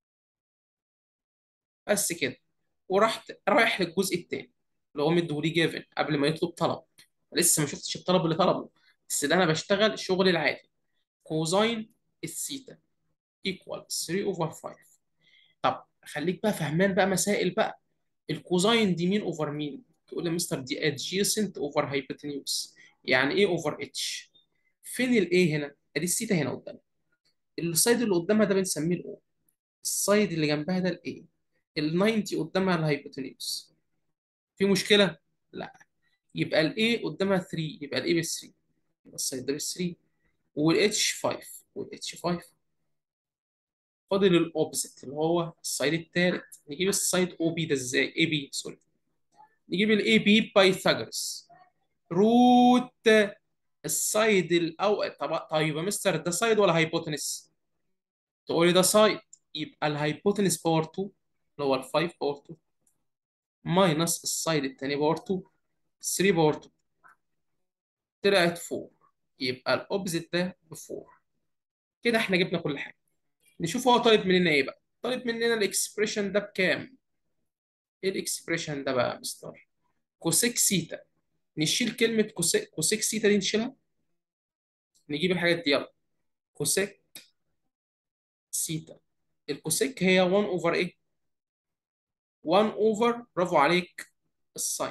بس كده ورحت رايح للجزء الثاني اللي هو مديهولي جيفن قبل ما يطلب طلب لسه ما شفتش الطلب اللي طلبه بس ده انا بشتغل شغلي العادي كوزاين الثيتا ايكوال 3 اوفر 5 طب خليك بقى فهمان بقى مسائل بقى الكوزاين دي مين اوفر مين تقول لي مستر دي ادجيسنت اوفر هايبوتنيوس يعني ايه اوفر اتش فين الايه هنا ادي الثيتا هنا قدام السايد اللي قدامها ده بنسميه الاو السايد اللي جنبها ده الايه ال 90 قدامها الهايبوتنيوس في مشكله لا يبقى الايه قدامها 3 يبقى الايه ب 3 يبقى السايد ده ب 3 والاتش 5 والاتش 5 فاضل الاوبزيت اللي هو السايد الثالث نجيب السايد او بي ده ازاي اي بي سوري نجيب الاي بي بايثاغورس روت السايد الاول طب طيب يا مستر ده سايد ولا هايبوتنس تقول لي ده سايد يبقى الهايبوتنس باور 2 اللي هو ال 5 باور 2 ماينس السايد الثاني باور 2 3 باور 2 طلعت 4 يبقى الاوبزيت ده ب 4 كده احنا جبنا كل حاجه نشوف هو طالب مننا ايه بقى طالب مننا الاكسبريشن ده بكام ايه الاكسبريشن ده بقى يا مستر كوسيك سيتا نشيل كلمه كوسيك كوسيك سيتا دي نشيلها نجيب الحاجات دي يلا كوسيك سيتا الكوسيك هي 1 اوفر ايه 1 اوفر برافو عليك الساين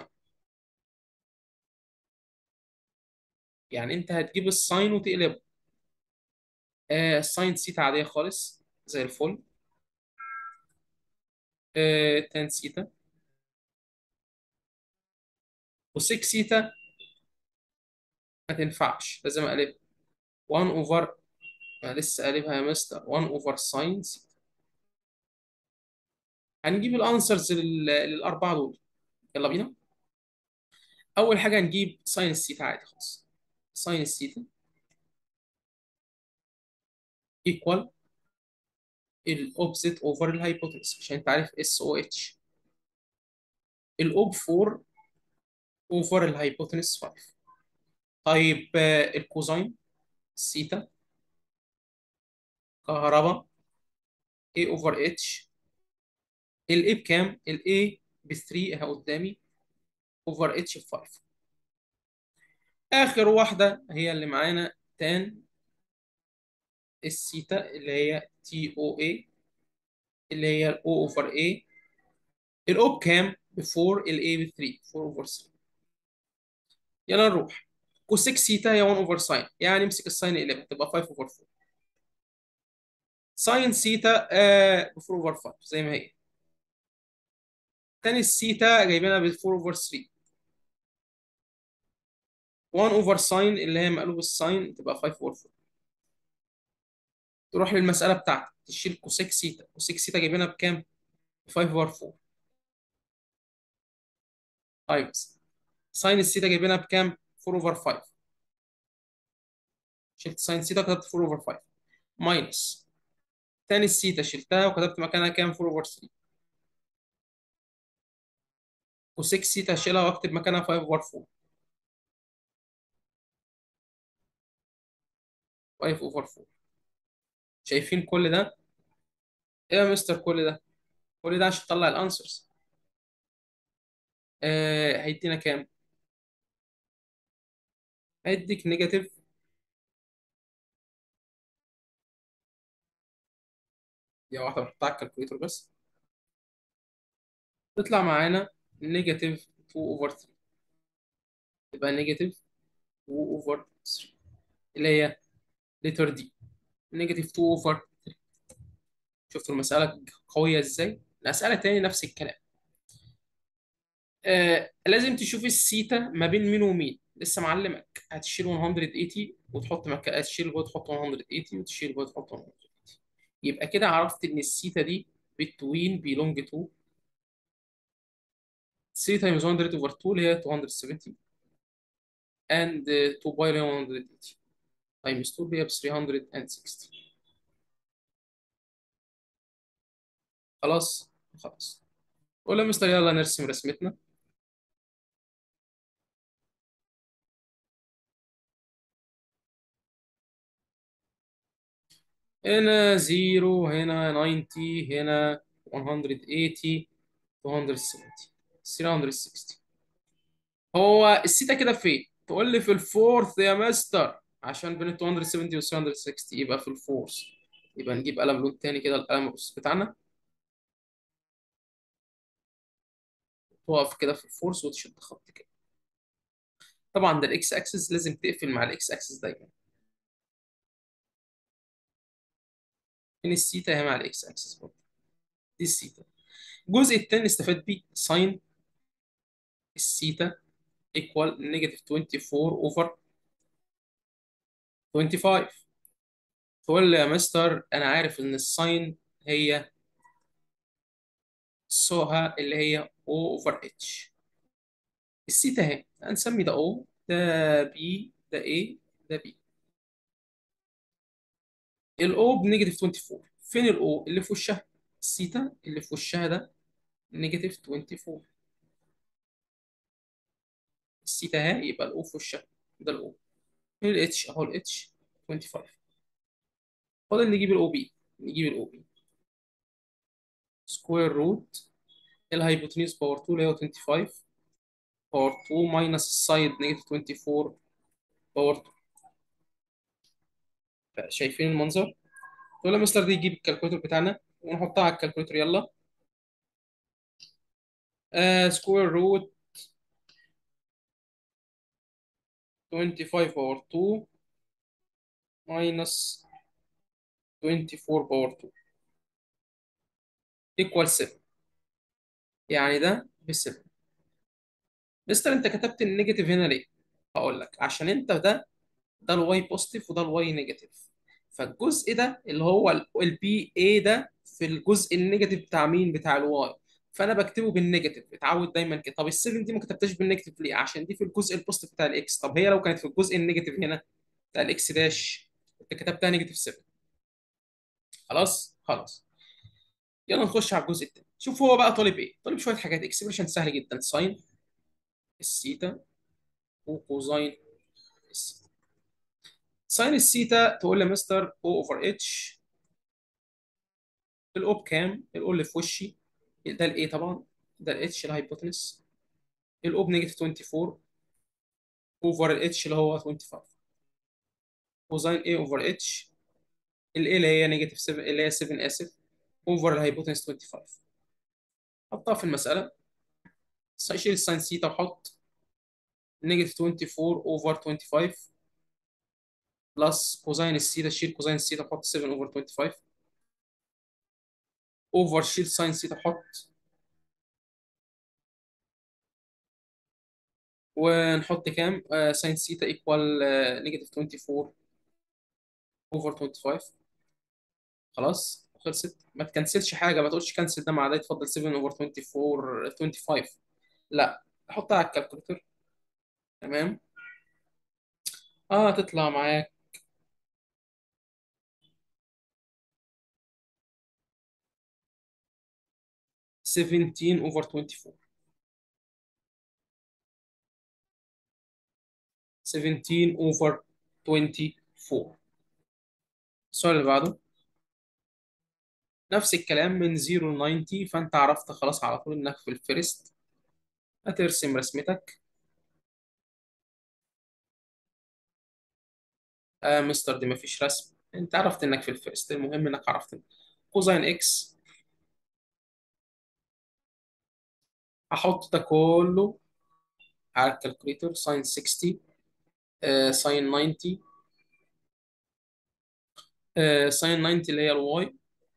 يعني انت هتجيب الساين وتقلبه آه ساين سيتا عاديه خالص زي الفل آه تان سيتا كوسيك سيتا ما تنفعش لازم اقلبها 1 اوفر لسه قالبها يا مستر 1 اوفر ساين سيتا هنجيب الانسرز للاربعه دول يلا بينا اول حاجه هنجيب ساين الثيتا عادي خالص ساين الثيتا ايكوال الاوبزيت اوفر الهايبوتنس عشان انت عارف اس او اتش الاوب 4 اوفر الهايبوتنس 5 طيب آه، الكوزاين سيتا كهرباء A اوفر اتش الاي بكام؟ الاي ب 3 اهي قدامي اوفر اتش ب 5 اخر واحده هي اللي معانا تان السيتا اللي هي تي او اي اللي هي الاو اوفر اي الاو بكام؟ ب 4 الاي ب 3 4 اوفر 3 يلا نروح كوسيك سيتا هي 1 اوفر ساين يعني امسك الساين اقلبها تبقى 5 اوفر 4 ساين سيتا آه ب 4 اوفر 5 زي ما هي تاني السيتا جايبينها ب 4 اوفر 3 1 اوفر ساين اللي هي مقلوب الساين تبقى 5 اوفر 4 تروح للمسألة بتاعتك تشيل كوسيك سيتا كوسيك سيتا جايبينها بكام؟ 5 اوفر 4 طيب ساين السيتا جايبينها بكام؟ 4 اوفر 5 شلت ساين سيتا كتبت 4 اوفر 5 ماينس تاني السيتا شلتها وكتبت مكانها كام 4 اوفر 3 كوسيك سيتا هشيلها واكتب مكانها 5 اوفر 4 5 اوفر 4 شايفين كل ده ايه يا مستر كل ده كل ده عشان تطلع الانسرز آه هيدينا كام هيديك نيجاتيف يا واحده بحطها على الكالكوليتر بس تطلع معانا نيجاتيف 2 اوفر 3 تبقى نيجاتيف 2 اوفر 3 اللي هي لتر دي نيجاتيف 2 اوفر 3 شفتوا المسألة قوية ازاي؟ الأسئلة تاني نفس الكلام آه لازم تشوف السيتا ما بين مين ومين لسه معلمك هتشيل 180 وتحط مكان هتشيل جوه تحط 180 وتشيل جوه تحط 180 يبقى كده عرفت ان السيتا دي بتوين بيلونج تو 3 تايمز 100 اوفر 2 اللي هي 270 and 2 باي 180 تايمز 2 اللي هي ب 360 خلاص خلاص قول يا مستر يلا نرسم رسمتنا هنا 0 هنا 90 هنا 180 270 360 هو السيتا كده فين؟ تقول لي في الفورث يا مستر عشان بين ال 270 و 360 يبقى في الفورث يبقى نجيب قلم لون تاني كده القلم الرصاص بتاعنا تقف كده في الفورث وتشد خط كده طبعا ده الاكس اكسس لازم تقفل مع الاكس اكسس دايما فين السيتا هي مع الاكس اكسس برضه دي السيتا الجزء الثاني استفاد بيه ساين السيتا ايكوال نيجاتيف 24 اوفر 25 تقول لي يا مستر انا عارف ان الساين هي سوها اللي هي او اوفر اتش السيتا اهي هنسمي ده او ده بي ده ايه ده بي الاو بنيجاتيف 24 فين الاو اللي في وشها السيتا اللي في وشها ده نيجاتيف 24 السيتا اهي يبقى الاو في وشها ده الاو الاتش اهو الاتش 25 فاضل نجيب الاو بي نجيب الاو بي سكوير روت الهايبوتنيوس باور 2 اللي هو 25 باور 2 ماينس السايد نيجاتيف 24 باور 2 شايفين المنظر؟ تقول يا مستر دي يجيب الكالكوليتر بتاعنا ونحطها على الكالكوليتر يلا آه سكوير روت 25 باور 2 ماينس 24 باور 2 ايكوال 7 يعني ده ب 7 مستر انت كتبت النيجاتيف هنا ليه؟ هقول لك عشان انت ده ده الواي بوزيتيف وده الواي نيجاتيف فالجزء ده اللي هو البي اي ده في الجزء النيجاتيف بتاع مين بتاع الواي فانا بكتبه بالنيجاتيف اتعود دايما كده طب ال7 دي ما كتبتهاش بالنيجاتيف ليه عشان دي في الجزء البوزيتيف بتاع الاكس طب هي لو كانت في الجزء النيجاتيف هنا بتاع الاكس داش كنت كتبتها نيجاتيف 7 خلاص خلاص يلا نخش على الجزء الثاني شوف هو بقى طالب ايه طالب شويه حاجات اكسبريشن سهل جدا ساين السيتا وكوزاين السيتا ساين السيتا تقول لي مستر او اوفر اتش الاو بكام الاو اللي في وشي ده الايه طبعا ده الاتش الهايبوتنس الاو بنيجاتيف 24 اوفر الاتش اللي هو 25 كوزاين ايه اوفر اتش الايه اللي هي نيجاتيف 7 اللي هي 7 اسف اوفر الهايبوتنس 25 حطها في المساله شيل الساين سيتا وحط نيجاتيف 24 اوفر 25 بلس كوزاين السيتا شيل كوزاين السيتا حط 7 اوفر 25 اوفر شيل ساين سيتا حط ونحط كام آه ساين سيتا ايكوال نيجاتيف 24 اوفر 25 خلاص خلصت ما تكنسلش حاجه ما تقولش كنسل ده مع ده يتفضل 7 اوفر 24 25 لا حطها على الكالكوليتر تمام اه تطلع معاك سيفنتين اوفر 24 سيفنتين اوفر 24 السؤال اللي بعده نفس الكلام من 0 ل 90 فانت عرفت خلاص على طول انك في الفيرست هترسم رسمتك آه مستر دي مفيش رسم انت عرفت انك في الفيرست المهم انك عرفت كوزين اكس هحط ده كله على الكالكوليتر ساين 60 آه ساين 90 آه ساين 90 اللي هي الواي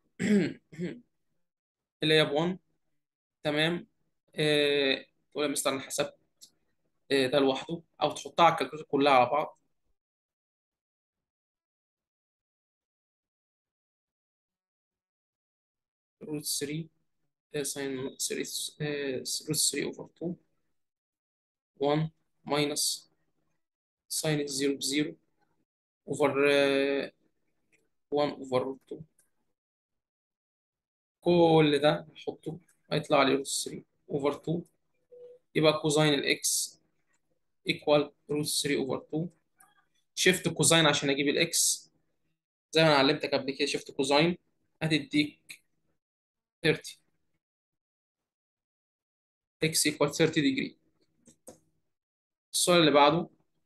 اللي هي ب 1 تمام آه تقول يا مستر انا حسبت آه ده لوحده او تحطها على الكالكوليتر كلها على بعض روت 3 ساين 3 روت 3 اوفر 2 1 ماينس ساين الزيرو بزيرو اوفر 1 اوفر روت 2 كل ده نحطه هيطلع لي روت 3 اوفر 2 يبقى كوزين الاكس ايكوال روت 3 اوفر 2 شيفت كوزين عشان اجيب الاكس زي ما انا علمتك قبل كده شيفت كوزين هتديك 30 اكس ايكوال 30 ديجري السؤال اللي بعده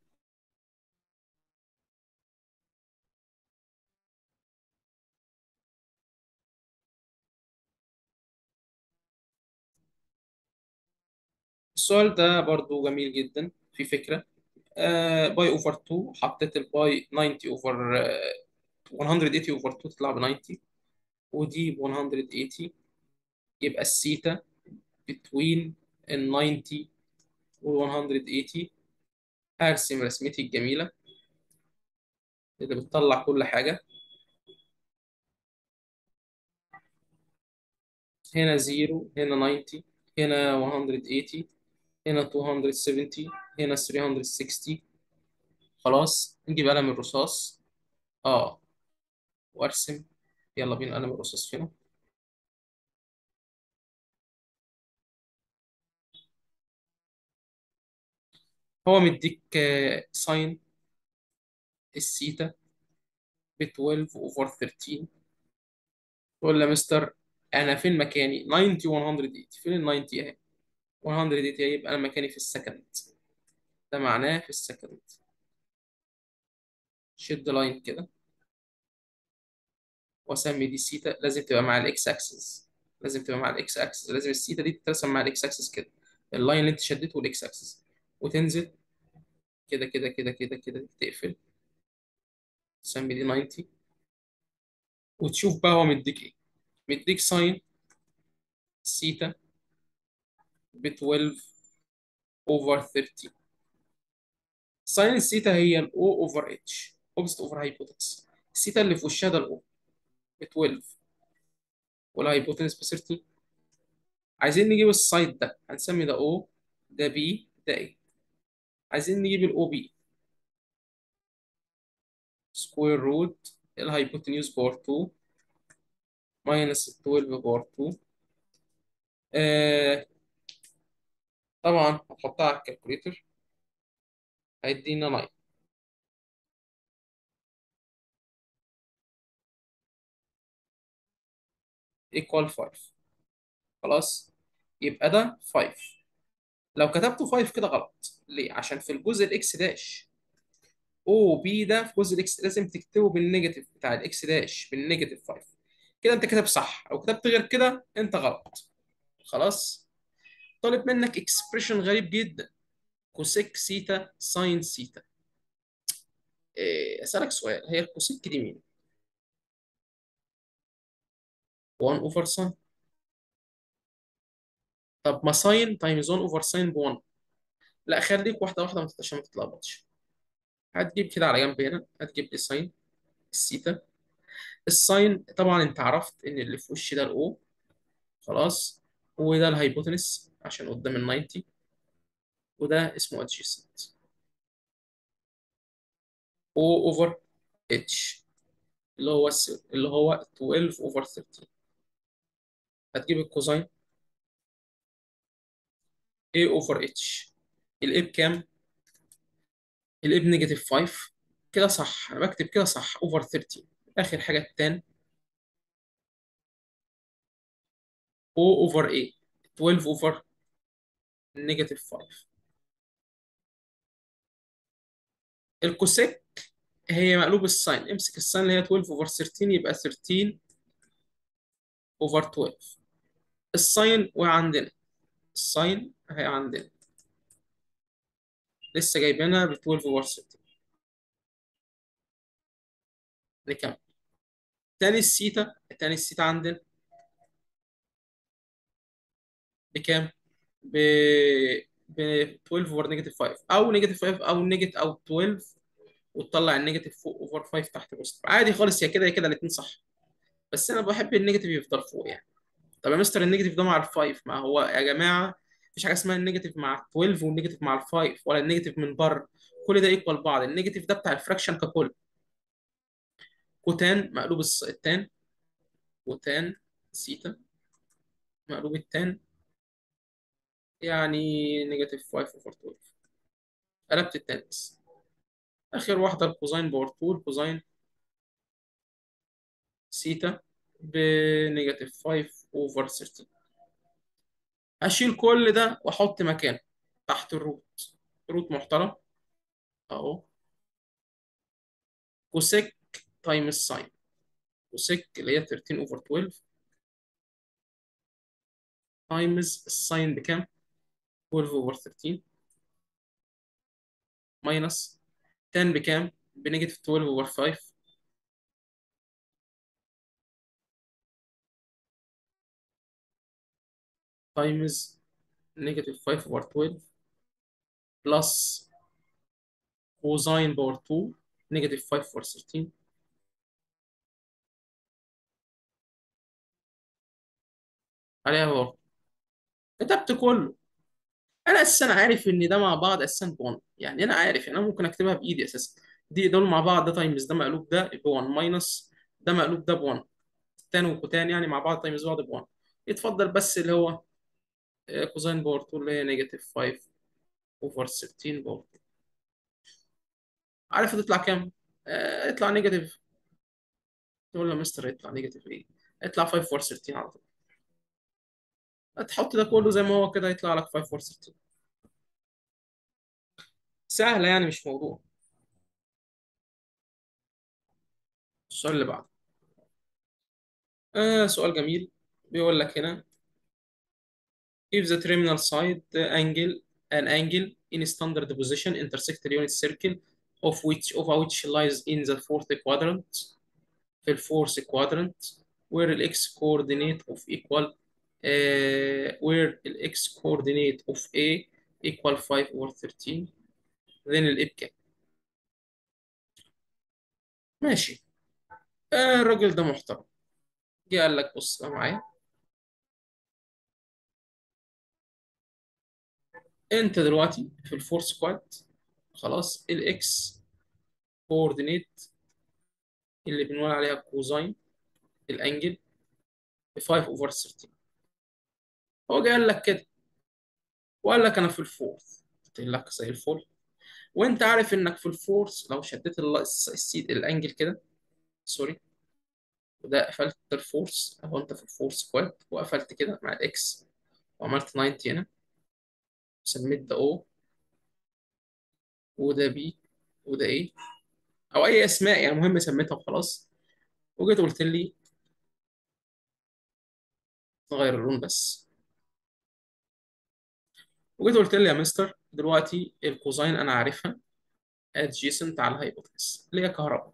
السؤال ده برضو جميل جدا في فكرة آه باي اوفر 2 حطيت الباي 90 اوفر آه 180 اوفر 2 تطلع ب 90 ودي ب 180 يبقى السيتا between ال 90 وال 180 هرسم رسمتي الجميلة اللي بتطلع كل حاجة هنا 0 هنا 90 هنا 180 هنا 270 هنا 360 خلاص نجيب قلم الرصاص اه وارسم يلا بينا قلم الرصاص فين هو مديك آه، ساين السيتا ب 12 اوفر 13 تقول له يا مستر انا فين مكاني 90 180 فين ال 90 اهي 180 يبقى انا مكاني في السكند ده معناه في السكند شد لاين كده واسمي دي سيتا لازم تبقى مع الاكس اكسس لازم تبقى مع الاكس اكسس لازم السيتا دي تترسم مع الاكس اكسس كده اللاين اللي انت شدته والاكس اكسس وتنزل كده كده كده كده كده تقفل تسمي دي 90 وتشوف بقى هو مديك ايه مديك ساين سيتا ب 12 اوفر 13 ساين السيتا هي الاو اوفر اتش اوبست اوفر هايبوتنس السيتا اللي في وشها ده الاو ب 12 والهايبوتنس ب 13 عايزين نجيب السايد ده هنسمي ده O ده B ده A عايزين نجيب الاو بي سكوير روت الهايبوتنيوز باور 2 ماينس 12 باور 2 آه طبعا هتحطها على الكالكوليتر هيدينا 9 equal 5 خلاص يبقى ده 5 لو كتبته 5 كده غلط ليه عشان في الجزء الاكس داش او بي ده في جزء الاكس لازم تكتبه بالنيجاتيف بتاع الاكس داش بالنيجاتيف 5 كده انت كتب صح او كتبت غير كده انت غلط خلاص طالب منك اكسبريشن غريب جدا كوسيك سيتا ساين سيتا إيه اسالك سؤال هي الكوسيك دي مين 1 اوفر ساين طب ما ساين تايمز 1 اوفر ساين ب 1 لا خليك واحده واحده ما تت- عشان ما تتلخبطش هتجيب كده على جنب هنا هتجيب لي ساين السيتا الساين طبعا انت عرفت ان اللي في وش ده الاو خلاص وده الهايبوتنس عشان قدام ال 90 وده اسمه ادجيسنت او اوفر اتش اللي هو الس- اللي هو 12 اوفر 13 هتجيب الكوزاين a اوفر اتش الاي بكام؟ الاي بنيجاتيف 5 كده صح انا بكتب كده صح اوفر 13 اخر حاجه التان او اوفر اي 12 اوفر نيجاتيف 5 الكوسيك هي مقلوب الساين امسك الساين اللي هي 12 اوفر 13 يبقى 13 اوفر 12 الساين وعندنا الساين اهي عندنا لسه جايبينها ب 12 اوفر 13 نكمل تاني السيتا تاني السيتا عندنا بكام؟ ب ب 12 اوفر نيجاتيف 5 او نيجاتيف 5 او نيجاتيف او 12 وتطلع النيجاتيف فوق اوفر 5 تحت بوزيتيف عادي خالص يا كده يا كده الاثنين صح بس انا بحب النيجاتيف يفضل فوق يعني طب يا مستر النيجاتيف ده مع الفايف ما هو يا جماعه مفيش حاجه اسمها النيجاتيف مع 12 والنيجاتيف مع الفايف ولا النيجاتيف من بره كل ده ايكوال بعض النيجاتيف ده بتاع الفراكشن ككل كوتان مقلوب الس- التان وتان سيتا مقلوب التان يعني نيجاتيف 5 اوفر 12 قلبت التان بس اخر واحده الكوزاين باور 2 الكوزاين سيتا بنيجاتيف 5 اوفر 13 هشيل كل ده واحط مكانه تحت الروت روت محترم اهو كوسيك تايم الساين كوسيك اللي هي 13 اوفر 12 تايمز الساين بكام 12 اوفر 13 ماينس 10 بكام بنيجاتيف 12 اوفر 5 تايمز نيجاتيف 5 اوفر 12 بلس كوزاين باور 2 نيجاتيف 5 اوفر 13 عليها باور كتبت كله انا اساسا عارف ان ده مع بعض اساسا ب 1 يعني انا عارف يعني انا ممكن اكتبها بايدي اساسا دي دول مع بعض ده تايمز ده مقلوب ده ب 1 ماينس ده مقلوب ده ب 1 تان وكوتان يعني مع بعض تايمز بعض ب 1 يتفضل بس اللي هو آه، كوزين باور 2 اللي هي نيجاتيف 5 اوفر 13 باور 2 عارف هتطلع كام؟ آه، اطلع نيجاتيف تقول له مستر يطلع نيجاتيف ايه؟ اطلع 5 اوفر 13 على طول هتحط ده كله زي ما هو كده يطلع لك 5 اوفر 13 سهلة يعني مش موضوع السؤال اللي بعده آه سؤال جميل بيقول لك هنا if the terminal side angle an angle in standard position intersect the unit circle of which of which lies in the fourth quadrant في الفورث quadrant where the x coordinate of equal uh, where the x coordinate of A equal 5 over 13 then ال A بكام ماشي آه الراجل ده محترم جه قال لك بص بقى معايا انت دلوقتي في الفورس كواد خلاص الاكس كوردينيت اللي بنقول عليها كوزاين الانجل ب 5 اوفر 13 هو جه قال لك كده وقال لك انا في الفورث قلت لك زي الفل وانت عارف انك في الفورث لو شديت ال- الس- السيد الانجل كده سوري وده قفلت الفورس اهو انت في الفورس كواد وقفلت كده مع الاكس وعملت 90 هنا وسميت ده او وده بي وده ايه او اي اسماء يعني المهم سميتها وخلاص وجيت قلت لي نغير اللون بس وجيت قلت لي يا مستر دلوقتي الكوزاين انا عارفها adjacent على الهايبوتنس اللي هي كهرباء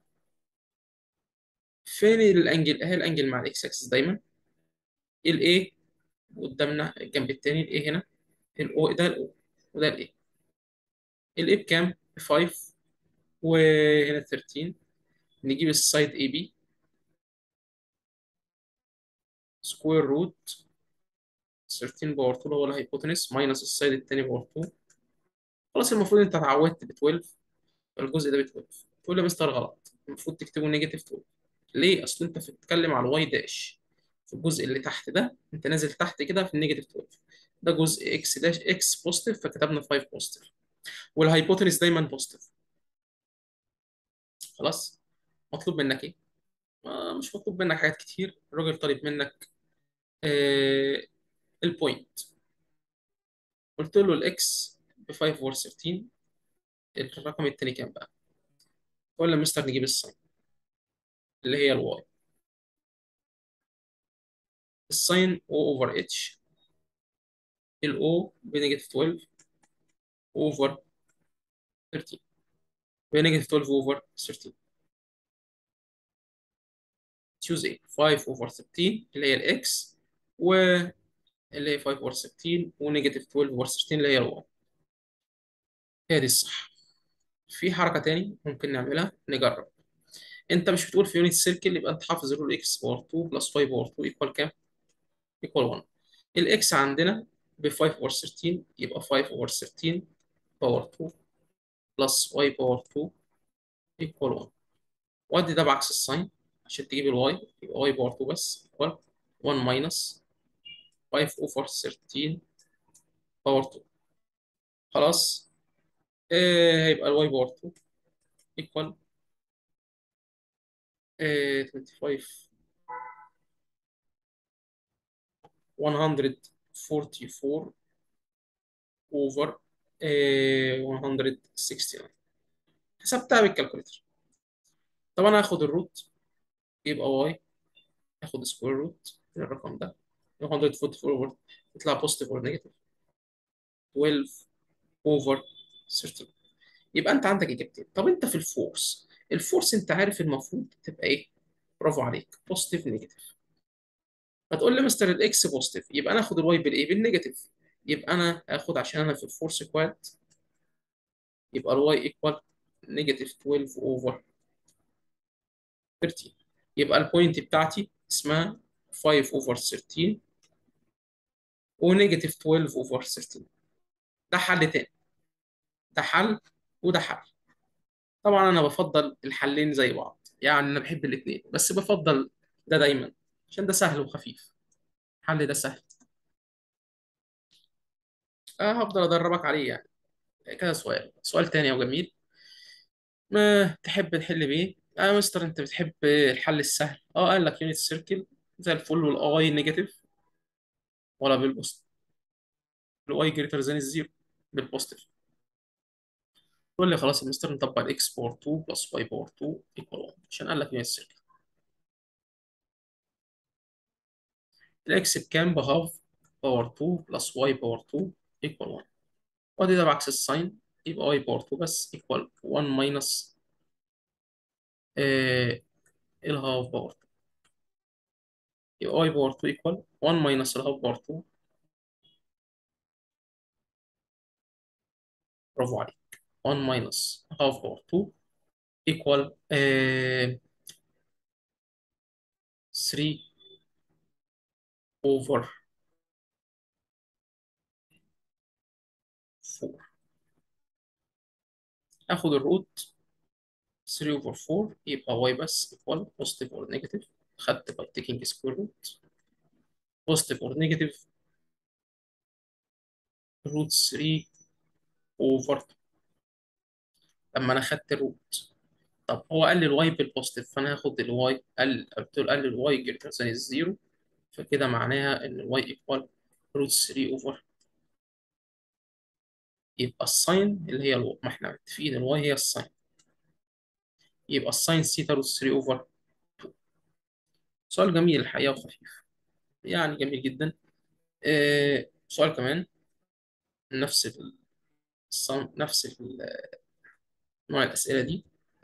فين الانجل اهي الانجل مع الاكس اكسس دايما الاي قدامنا الجنب التاني الاي هنا الاو ده الاو وده الاي الاي بكام؟ ب 5 وهنا 13 نجيب السايد اي بي سكوير روت 13 باور 2 هو الهايبوتنس ماينس السايد التاني باور 2 خلاص المفروض انت اتعودت ب 12 الجزء ده ب 12 تقول لي يا مستر غلط المفروض تكتبه نيجاتيف 12 ليه؟ اصل انت بتتكلم على الواي داش في الجزء اللي تحت ده انت نازل تحت كده في النيجاتيف 12 ده جزء اكس داش اكس بوزيتيف فكتبنا 5 بوزيتيف والهايبوتنس دايما بوزيتيف خلاص مطلوب منك ايه؟ آه مش مطلوب منك حاجات كتير الراجل طالب منك آه البوينت قلت له الاكس ب 5 اور 13 الرقم التاني كام بقى؟ ولا مستر نجيب الساين اللي هي الواي الساين او اوفر اتش الاو بنيجاتيف 12 اوفر 13 بنيجاتيف 12 اوفر 13 تشوز ايه 5 اوفر 13 اللي هي الاكس واللي هي 5 اوفر 13 ونيجاتيف 12 اوفر 13 اللي هي الواي هي دي الصح في حركة تاني ممكن نعملها نجرب انت مش بتقول في يونت سيركل يبقى انت حافظ رول اكس باور 2 بلس 5 باور 2 ايكوال كام؟ ايكوال 1 الاكس عندنا ب 5 اوفر 13 يبقى 5 اوفر 13 باور 2 بلس واي باور 2 ايكوال 1 وادي ده بعكس الساين عشان تجيب الواي يبقى واي باور 2 بس ايكوال 1 ماينس 5 اوفر 13 باور 2 خلاص آه هيبقى الواي باور 2 ايكوال آه 25 144 اوفر 169 حسبتها بالكالكوليتر طب انا هاخد الروت يبقى واي هاخد سكوير روت من الرقم ده 144 اوفر يطلع بوزيتيف اور نيجاتيف 12 اوفر 13 يبقى انت عندك اجابتين طب انت في الفورس الفورس انت عارف المفروض تبقى ايه برافو عليك بوزيتيف نيجاتيف هتقول لي مستر الاكس بوزيتيف يبقى انا اخد الواي بالايه بالنيجاتيف يبقى انا هاخد عشان انا في الفورس كواد يبقى الواي ايكوال نيجاتيف 12 اوفر 13 يبقى البوينت بتاعتي اسمها 5 اوفر 13 ونيجاتيف 12 اوفر 13 ده حل تاني ده حل وده حل طبعا انا بفضل الحلين زي بعض يعني انا بحب الاثنين بس بفضل ده دايما عشان ده سهل وخفيف الحل ده سهل أه هفضل ادربك عليه يعني كده سؤال سؤال تاني وجميل ما تحب تحل بيه اه يا مستر انت بتحب الحل السهل اه قال لك يونت سيركل زي الفل والاي نيجاتيف ولا بالبوست الاي جريتر ذان الزيرو بالبوزيتيف تقول لي خلاص يا مستر نطبق الاكس باور 2 بلس واي باور 2 ايكوال 1 عشان قال لك يونت سيركل الاكس بكام بهاف باور 2 بلس واي باور 2 ايكوال 1 وادي ده بعكس الساين يبقى واي باور 2 بس ايكوال 1 ماينس آه الهاف باور 2 يبقى واي باور 2 ايكوال 1 ماينس الهاف باور 2 برافو عليك 1 ماينس هاف باور 2 ايكوال 3 اوفر 4 اخد الروت 3 اوفر 4 يبقى واي بس ايكوال بوزيتيف اور نيجاتيف خدت باي تيكينج سكوير روت بوزيتيف اور نيجاتيف روت 3 اوفر لما انا خدت الروت طب هو قال لي الواي بالبوزيتيف فانا هاخد الواي قال قلت له قال لي الواي جريتر ذان الزيرو فكده معناها ان الواي ايكوال روت 3 اوفر يبقى الساين اللي هي الو... ما احنا متفقين الواي هي الساين يبقى الساين سيتا روت 3 اوفر سؤال جميل الحقيقه وخفيف يعني جميل جدا آه سؤال كمان نفس ال... الصم... نفس ال... نوع الاسئله دي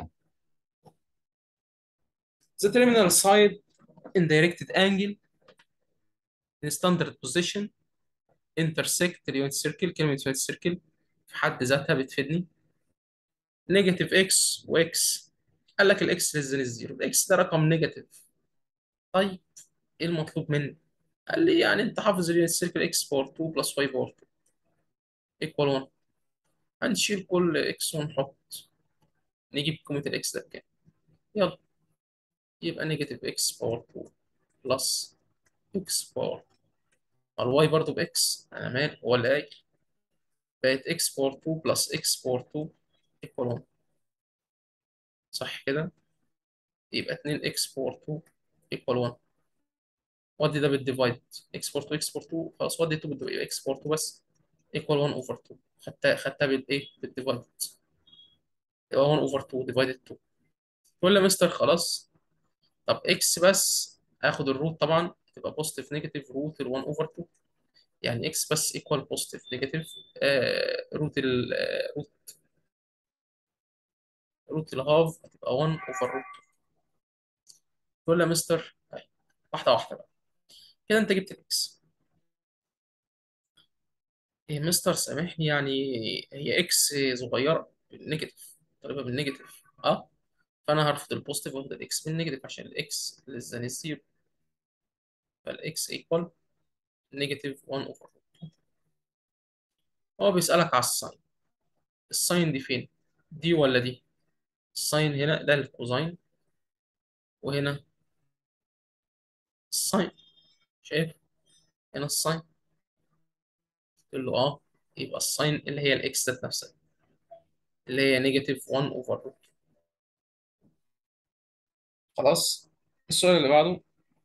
The terminal side in directed angle in standard position intersect اليونت سيركل كلمة يونت سيركل في حد ذاتها بتفيدني نيجاتيف اكس واكس قال لك الاكس للزن الزيرو الاكس ده رقم نيجاتيف طيب ايه المطلوب مني؟ قال لي يعني انت حافظ اليونت سيركل اكس باور 2 بلس واي باور 2 ايكوال 1 هنشيل كل اكس ونحط نجيب قيمة الاكس ده بكام يلا يبقى نيجاتيف اكس باور 2 بلس اكس باور الواي برضه باكس انا مال هو اللي قايل بقت اكس باور 2 بلس اكس باور 2 ايكوال 1 صح كده يبقى 2 اكس باور 2 ايكوال 1 ودي ده بالديفايد اكس باور 2 اكس باور 2 خلاص ودي 2 بالديفايد اكس باور 2 بس ايكوال 1 اوفر 2 خدتها خدتها بالايه بالديفايد يبقى 1 اوفر 2 ديفايدد 2 تقول لي مستر خلاص طب اكس بس اخد الروت طبعا تبقى بوزيتيف نيجاتيف روت ال 1 اوفر 2 يعني اكس بس ايكوال بوزيتيف نيجاتيف روت ال آه، روت روت الهاف هتبقى 1 اوفر روت تقول لي يا مستر طيب واحده واحده بقى كده انت جبت الاكس إيه مستر سامحني يعني هي اكس صغيره بالنيجاتيف طالبها بالنيجاتيف اه فانا هرفض البوزيتيف واخد الاكس بالنيجاتيف عشان الاكس للزن الزيرو فالاكس ايكوال نيجاتيف 1 اوفر هو بيسألك على الساين الساين دي فين دي ولا دي الساين هنا ده الكوزاين وهنا الساين شايف هنا الساين تقول له اه يبقى الساين اللي هي الاكس ذات نفسها اللي هي نيجاتيف 1 اوفر روت خلاص السؤال اللي بعده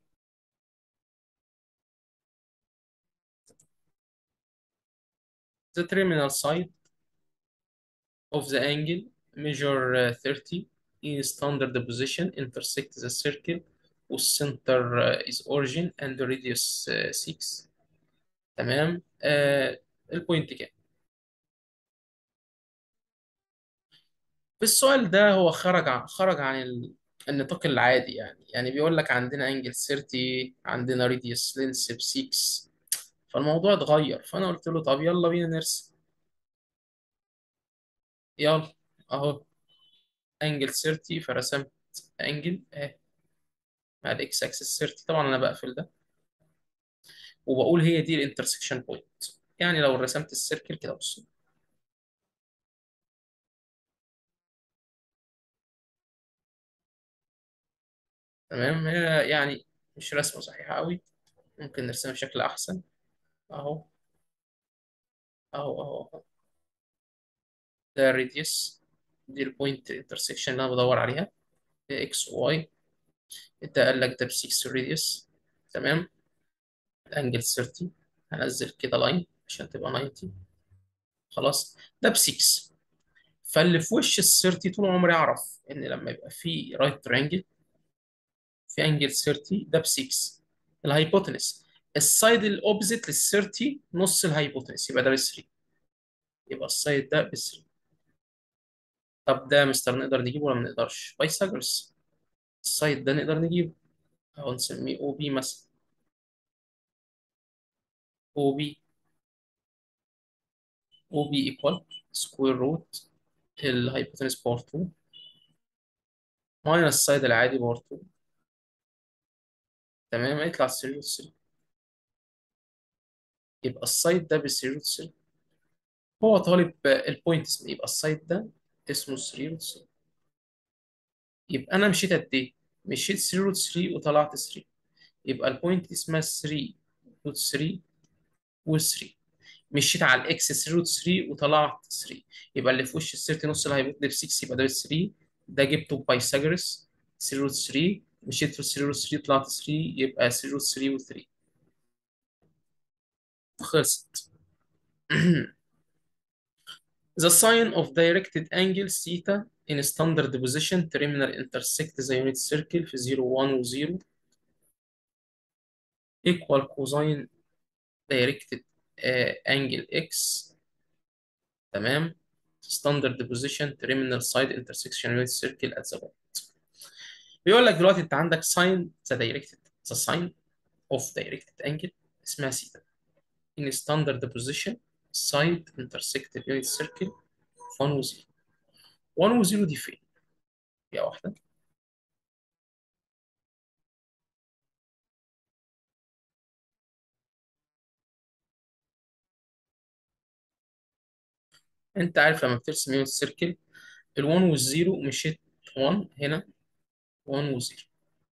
the terminal side of the angle measure uh, 30 in standard position intersect the circle والcenter uh, is origin and the radius uh, 6 تمام آه البوينت كام في السؤال ده هو خرج عن خرج عن ال... النطاق العادي يعني يعني بيقول لك عندنا انجل 30 عندنا راديوس لينس ب 6 فالموضوع اتغير فانا قلت له طب يلا بينا نرسم يلا اهو انجل 30 فرسمت انجل اهي مع الاكس اكسس 30 طبعا انا بقفل ده وبقول هي دي الانترسكشن بوينت يعني لو رسمت السيركل كده بص تمام هي يعني مش رسمه صحيحه قوي ممكن نرسمها بشكل احسن اهو اهو اهو اهو ده الراديوس دي البوينت انترسكشن اللي انا بدور عليها اكس واي انت قال لك ده ب 6 راديوس تمام الانجل 30 هنزل كده لاين عشان تبقى 90 خلاص ده ب 6 فاللي في وش ال 30 طول عمري اعرف ان لما يبقى في رايت ترينجل في انجل 30 ده ب 6 الهايبوتنس السايد الاوبزيت لل 30 نص الهايبوتنس يبقى ده ب 3 يبقى السايد ده ب 3 طب ده مستر نقدر نجيبه ولا ما نقدرش بايثاغورس السايد ده نقدر نجيبه اهو نسميه او بي مثلا او بي او بي ايكوال سكوير روت الهايبوتنس باور 2 ماينس السايد العادي باور 2 تمام هيطلع 3 و 3 يبقى السايد ده ب 3 روت 3 هو طالب البوينت اسمه يبقى السايد ده اسمه 3 روت 3 يبقى انا مشيت قد ايه مشيت 3 روت 3 وطلعت 3 يبقى البوينت دي اسمها 3 روت 3 و3 مشيت على الاكس 3 روت 3 وطلعت 3 يبقى اللي في وش السيرت نص اللي هيبقى ب 6 يبقى ده ب 3 ده جبته بايثاغورس 3 روت 3 مشيت في 3 روت 3 طلعت 3 يبقى 3 روت 3 و3 خلصت The sign of directed angle theta in standard position terminal intersect the unit circle في 0 1 و 0 equal cosine directed uh, angle x تمام standard position terminal side intersection unit circle at the point بيقول لك دلوقتي انت عندك sign the directed the sign of directed angle اسمها theta in standard position side intersected unit circle 1 و 0 1 و 0 دي فين؟ يا واحدة انت عارف لما بترسم يونت سيركل ال1 والزيرو مشيت 1 هنا 1 و0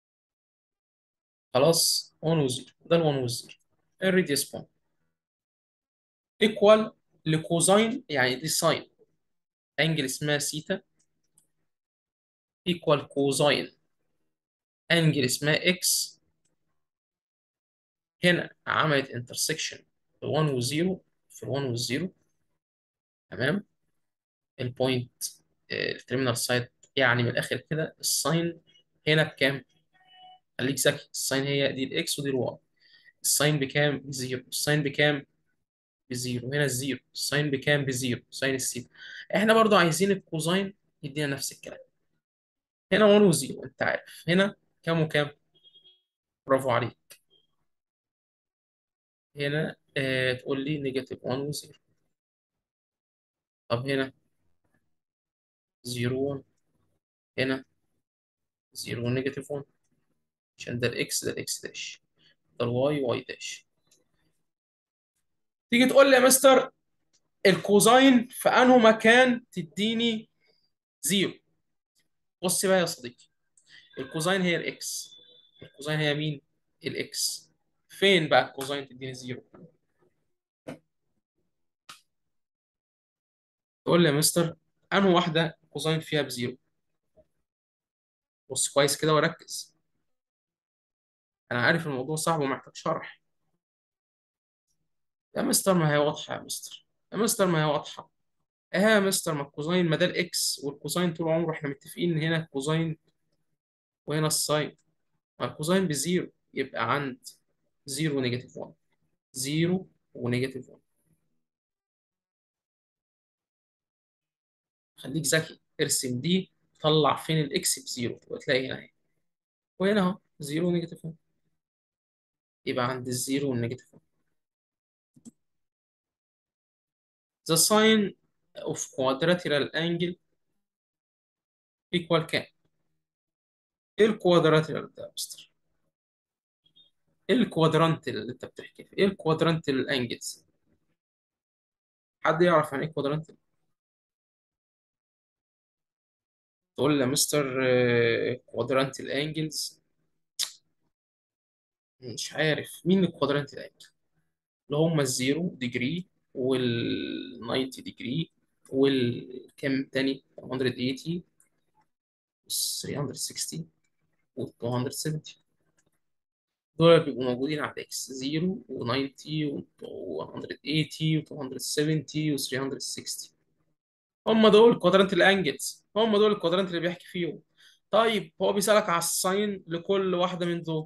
خلاص 1 و0 ده ال1 والزيرو الراديوس بوينت ايكوال لكوزاين يعني دي ساين انجل اسمها سيتا ايكوال كوزاين انجل اسمها اكس هنا عملت انترسكشن 1 و0 في ال1 والزيرو تمام البوينت الترمينال سايد يعني من الاخر كده الساين هنا بكام؟ خليك ذكي الساين هي دي الاكس ودي الواي الساين بكام؟ بزيرو الساين بكام؟ بزيرو هنا الزيرو الساين بكام؟ بزيرو ساين السيتا احنا برضو عايزين الكوزاين يدينا نفس الكلام هنا 1 وزيرو انت عارف هنا كام وكام؟ برافو عليك هنا آه تقول لي نيجاتيف 1 وزيرو طب هنا 0 1 هنا 0 ونيجاتيف 1 عشان ده الاكس ده الاكس داش ده الواي واي داش تيجي تقول لي يا مستر الكوزاين في انه مكان تديني زيرو بص بقى يا صديقي الكوزاين هي الاكس الكوزاين هي مين الاكس فين بقى الكوزاين تديني زيرو تقول لي يا مستر انه واحده كوزاين فيها بزيرو بص كويس كده وركز انا عارف الموضوع صعب ومحتاج شرح يا مستر ما هي واضحه يا مستر يا مستر ما هي واضحه ايه يا مستر ما الكوزاين ما ده الاكس والكوزاين طول عمره احنا متفقين ان هنا الكوزاين وهنا الساين ما الكوزاين بزيرو يبقى عند زيرو ونيجاتيف 1 زيرو ونيجاتيف 1 خليك ذكي ارسم دي طلع فين الاكس بزيرو وتلاقي هنا اهي وهنا اهو زيرو ونيجاتيف 1 يبقى عند الزيرو والنيجاتيف 1 the sign of quadrilateral angle equal كام ايه الكوادراتيرال ده يا مستر ايه الكوادرانت اللي انت بتحكي فيه ايه الكوادرانت الانجلز حد يعرف عن ايه كوادرانت تقول لي يا مستر كوادرانت الانجلز مش عارف مين الكوادرانت الانجل اللي هم الزيرو ديجري وال 90 ديجري والكام تاني 180 360 و 270 دول بيبقوا موجودين على الاكس 0 و90 و180 و270 و360 هم دول كوادرانت الانجلز هم دول الكوادرانت اللي بيحكي فيهم طيب هو بيسألك على الساين لكل واحدة من دول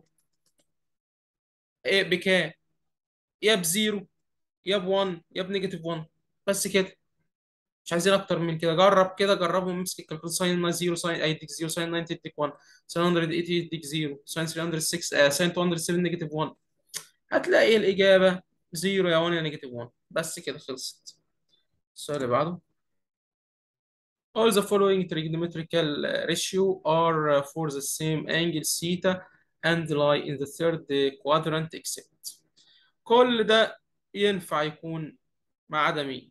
ايه بكام يا بزيرو يا ب1 يا بنيجاتيف 1 بس كده مش عايزين اكتر من كده جرب كده جربهم امسك الكالكوليتر ساين 0 ساين يديك 0 ساين 90 يديك 1 ساين 180 يديك 0 ساين 306 آه ساين 207 نيجاتيف 1 هتلاقي الإجابة 0 يا 1 يا نيجاتيف 1 بس كده خلصت السؤال اللي بعده All the following trigonometrical ratio are for the same angle theta and lie in the third quadrant except كل ده ينفع يكون ما عدا مين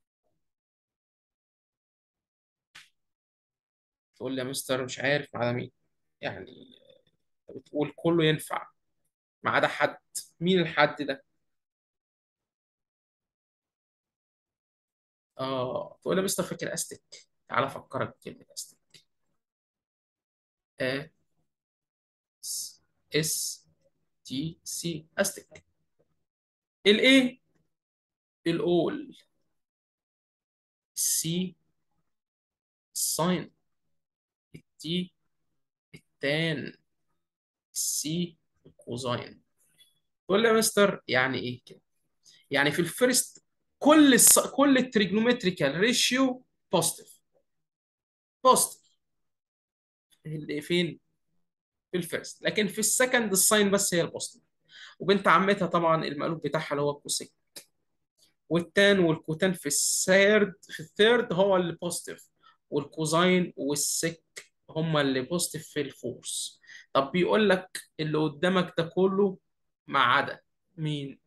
تقول لي يا مستر مش عارف ما عدا مين يعني بتقول كله ينفع ما عدا حد مين الحد ده اه تقول لي يا مستر فاكر استك تعالى افكرك بكلمه استك ا اس تي سي استك الايه الاول السي الساين التي التان السي الكوزاين تقول لي يا مستر يعني ايه كده يعني في الفيرست كل الص... كل التريجنومتريكال ريشيو بوزيتيف بوزيتيف اللي فين في الفيرست لكن في السكند الساين بس هي البوزيتيف وبنت عمتها طبعا المقلوب بتاعها اللي هو الكوسيك والتان والكوتان في الثيرد في الثيرد هو اللي بوزيتيف والكوزاين والسك هما اللي بوزيتيف في الفورس طب بيقول لك اللي قدامك ده كله ما عدا مين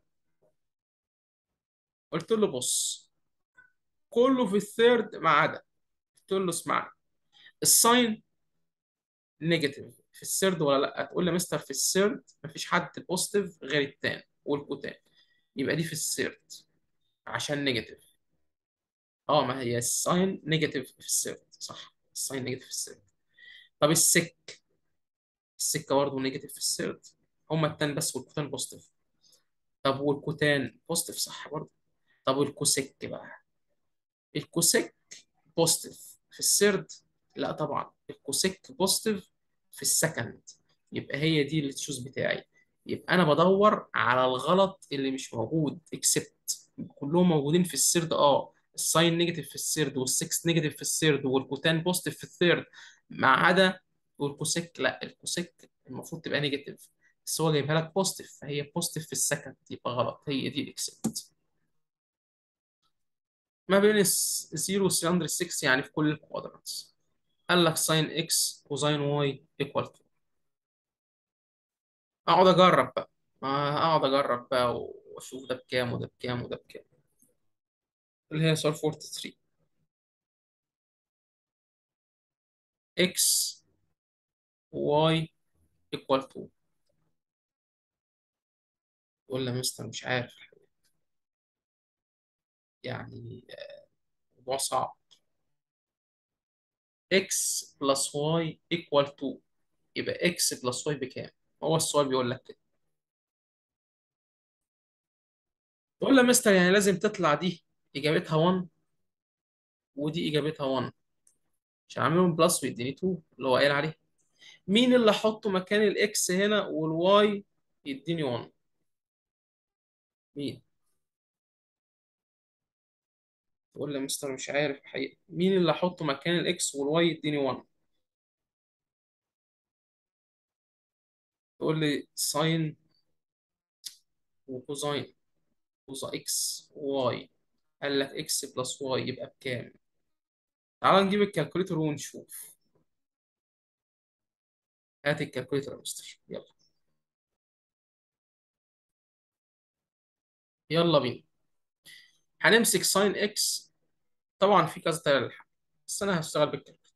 قلت له بص كله في الثيرد ما عدا قلت له اسمعني الساين نيجاتيف في الثيرد ولا لا تقول لي مستر في الثيرد مفيش حد بوزيتيف غير التان والكوتان يبقى دي في الثيرد عشان نيجاتيف اه ما هي الساين نيجاتيف في الثيرد صح الساين نيجاتيف في الثيرد طب السك السكه برضه نيجاتيف في الثيرد هما التان بس والكوتان بوزيتيف طب والكوتان بوزيتيف صح برضه طب والكوسيك بقى الكوسيك بوزيتيف في الثيرد لا طبعا الكوسيك بوزيتيف في السكند يبقى هي دي التشوز بتاعي يبقى انا بدور على الغلط اللي مش موجود اكسبت كلهم موجودين في الثيرد اه الساين نيجاتيف في الثيرد والسكس نيجاتيف في الثيرد والكوتان بوزيتيف في الثيرد ما عدا والكوسيك لا الكوسيك المفروض تبقى نيجاتيف بس هو جايبها لك بوزيتيف فهي بوزيتيف في السكند يبقى غلط هي دي الاكسبت ما بين الزيرو و 306 يعني في كل الكوادرانتس قال لك ساين اكس كوزاين واي ايكوال 2 اقعد اجرب بقى ما اقعد اجرب بقى واشوف ده بكام وده بكام وده بكام اللي هي سؤال 43 اكس واي ايكوال 2 تقول لي يا مستر مش عارف يعني موضوع صعب x بلس y equal 2 يبقى x بلس y بكام؟ هو السؤال بيقول لك كده تقول له يا مستر يعني لازم تطلع دي إجابتها 1 ودي إجابتها 1 عشان أعملهم بلس ويديني 2 اللي هو قايل عليه مين اللي أحطه مكان الإكس هنا والواي يديني 1 مين؟ تقول لي يا مستر مش عارف الحقيقة مين اللي أحطه مكان الإكس والواي يديني 1 تقول لي ساين وكوزاين كوزا إكس واي قال لك إكس بلس واي يبقى بكام؟ تعال نجيب الكالكوليتر ونشوف هات الكالكوليتر يا مستر يلا يلا بينا هنمسك ساين اكس طبعا في كذا طريقه للحل بس انا هشتغل بالكالكوليتر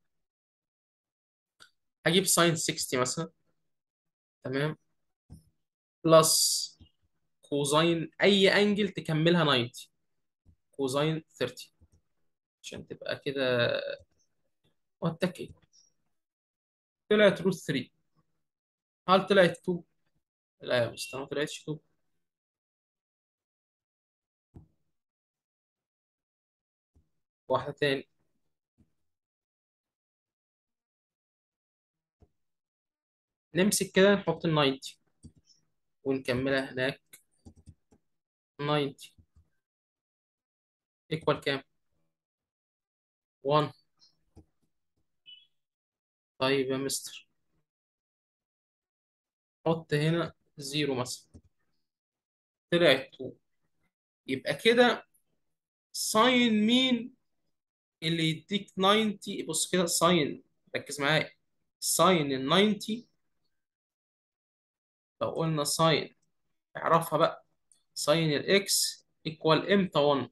هجيب ساين 60 مثلا تمام بلس كوزاين اي انجل تكملها 90 كوزاين 30 عشان تبقى كده واتكي طلعت روت 3 هل طلعت 2 لا يا مستر ما طلعتش 2 واحدة تاني نمسك كده نحط ال 90 ونكملها هناك 90 ايكوال كام 1 طيب يا مستر حط هنا 0 مثلا طلعت 2 يبقى كده ساين مين اللي يديك 90 بص كده ساين ركز معايا ساين ال 90 لو قلنا ساين اعرفها بقى ساين الاكس ايكوال امتى 1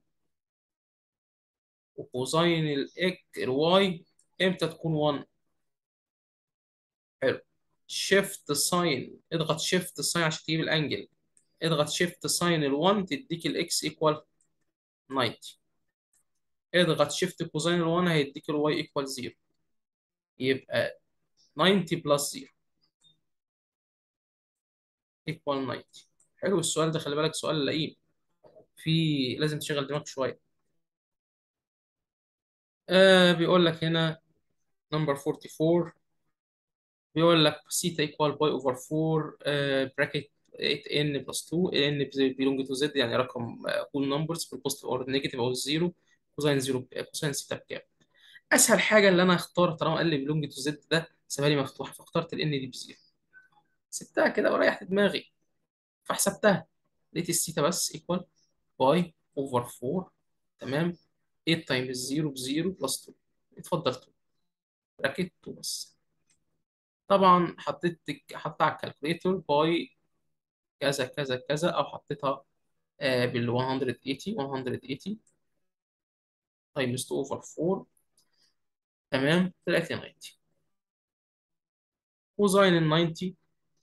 وكوزين الاك الواي امتى تكون 1 حلو شيفت ساين اضغط شيفت ساين عشان تجيب الانجل اضغط شيفت ساين ال1 تديك الاكس ايكوال 90 اضغط شيفت كوزين ال1 هيديك الواي ايكوال 0 يبقى 90 بلس 0 ايكوال 90 حلو السؤال ده خلي بالك سؤال لئيم في لازم تشغل دماغك شويه آه بيقول لك هنا نمبر 44 بيقول لك سيتا ايكوال باي اوفر 4 براكت 8 ان بلس 2 ان بيلونج تو زد يعني رقم كول نمبرز بالبوزيتيف اور نيجاتيف او الزيرو كوزين زيرو كوزين سيتا بكام اسهل حاجه اللي انا اختار طالما قال لي بيلونج تو زد ده سابها لي مفتوحه فاخترت الان دي بزيرو سبتها كده وريحت دماغي فحسبتها لقيت السيتا بس ايكوال باي اوفر 4 تمام 8 تايمز 0 بزيرو بلس 2 اتفضل 2 براكت 2 بس طبعا حطيت حطيتها على الكالكوليتر باي كذا كذا كذا او حطيتها آه بال 180 180 تايمز 2 اوفر 4 تمام طلعت لي 90 وزاين ال 90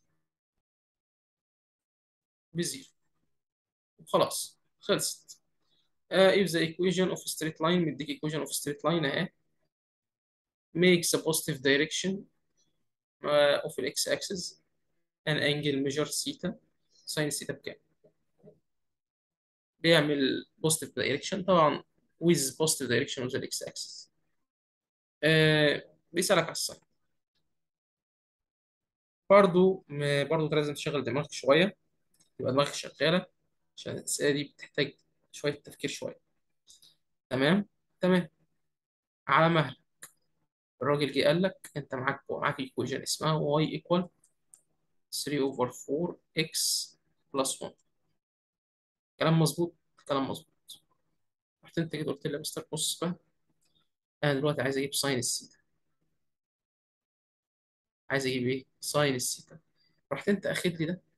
بزيرو وخلاص خلصت uh, if the equation of a straight line مديك equation of a straight line اهي makes a positive direction uh, of the x-axis an angle measure theta sin theta بكام بيعمل positive direction طبعا with positive direction of the x-axis uh, بيسألك على الساين برضو م- برضو لازم تشغل دماغك شوية تبقى دماغك شغالة عشان الأسئلة دي بتحتاج شوية تفكير شوية تمام تمام على مهلك الراجل جه قال لك انت معاك معاك ايكويشن اسمها y equal 3 over 4 x plus 1 كلام مظبوط كلام مظبوط رحت انت كده قلت لي يا مستر بص بقى انا دلوقتي عايز اجيب ساين السيتا عايز اجيب ايه ساين السيتا رحت انت اخد لي ده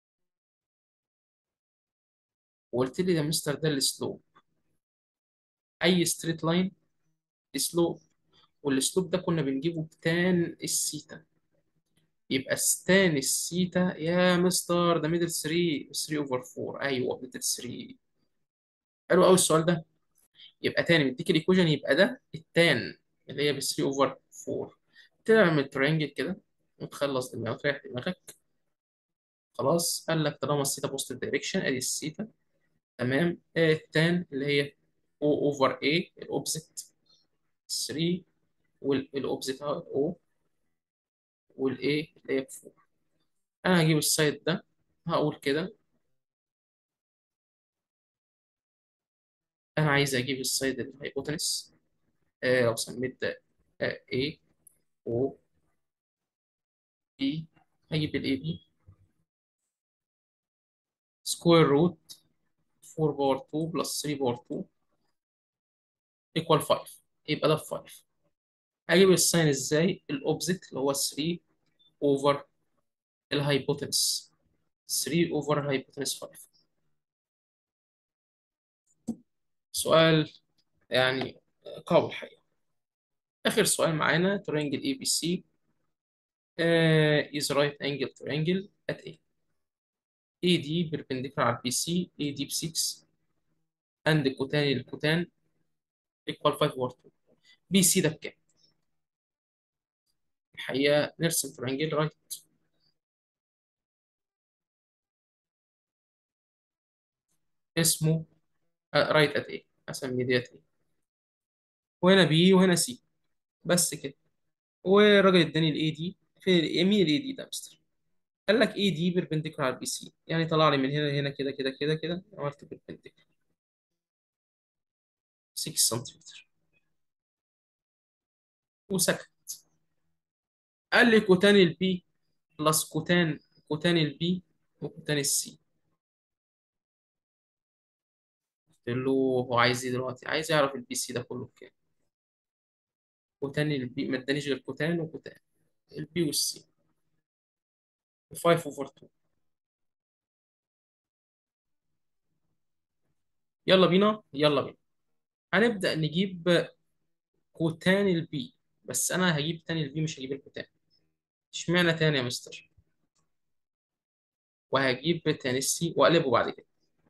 وقلت لي يا مستر ده السلوب اي ستريت لاين سلوب والسلوب ده كنا بنجيبه بتان السيتا يبقى ستان السيتا يا مستر ده ميدل 3 3 اوفر 4 ايوه ميدل 3 حلو قوي السؤال ده يبقى تاني مديك الايكويشن يبقى ده التان اللي هي ب 3 اوفر 4 تعمل ترينجل كده وتخلص دماغك تريح دماغك خلاص قال لك طالما السيتا بوزيتيف دايركشن ادي السيتا تمام آه، التان اللي هي او اوفر اي الاوبزيت 3 والاوبزيت او والاي اللي هي 4 انا هجيب السايد ده هقول كده انا عايز اجيب السايد الهايبوتنس آه لو سميت ده آه A O B هجيب ال AB سكوير روت 4 باور 2 بلس 3 باور 2 ايكوال 5 يبقى ده 5 هجيب الساين ازاي الاوبزيت اللي هو 3 اوفر الهايبوتنس 3 اوفر هايبوتنس 5 سؤال يعني قوي الحقيقة آخر سؤال معانا triangle ABC uh, is right angle triangle at A AD perpendicular على BC AD ب 6 and كوتان الكوتان equal 5 over 2 BC ده بكام؟ الحقيقة نرسم triangle right اسمه رايت ات A أسمي ديت A وهنا B وهنا C بس كده والراجل اداني الاي دي في مين الاي دي ده يا مستر؟ قال لك اي دي بيربنديكولار على البي سي يعني طلع لي من هنا لهنا كده كده كده كده عملت بيربنديكولار 6 سنتيمتر وسكت قال لي كوتان البي بلس كوتان كوتان البي وكوتان السي قلت له هو عايز ايه دلوقتي عايز يعرف البي سي ده كله بكام كوتان البي ما ادانيش غير كوتان وكوتان البي والسي 5 اوفر 2 يلا بينا يلا بينا هنبدأ نجيب كوتان البي بس انا هجيب تاني البي مش هجيب الكوتان اشمعنى تاني يا مستر وهجيب تاني السي واقلبه بعد كده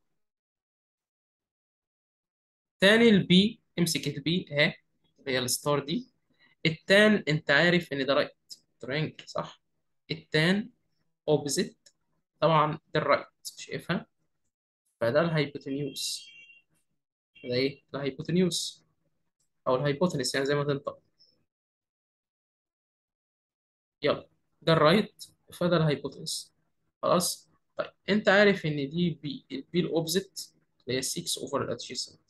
تاني البي امسك البي اهي اللي هي الستار دي التان انت عارف ان ده رايت ترينجل صح التان اوبزيت طبعا ده الرايت شايفها فده الهايبوتنيوس ده ايه الهايبوتنيوس او الهايبوتنس يعني زي ما تنطق يلا ده الرايت فده الهايبوتنس خلاص طيب انت عارف ان دي بي البي الاوبزيت اللي هي 6 اوفر الادجيسنت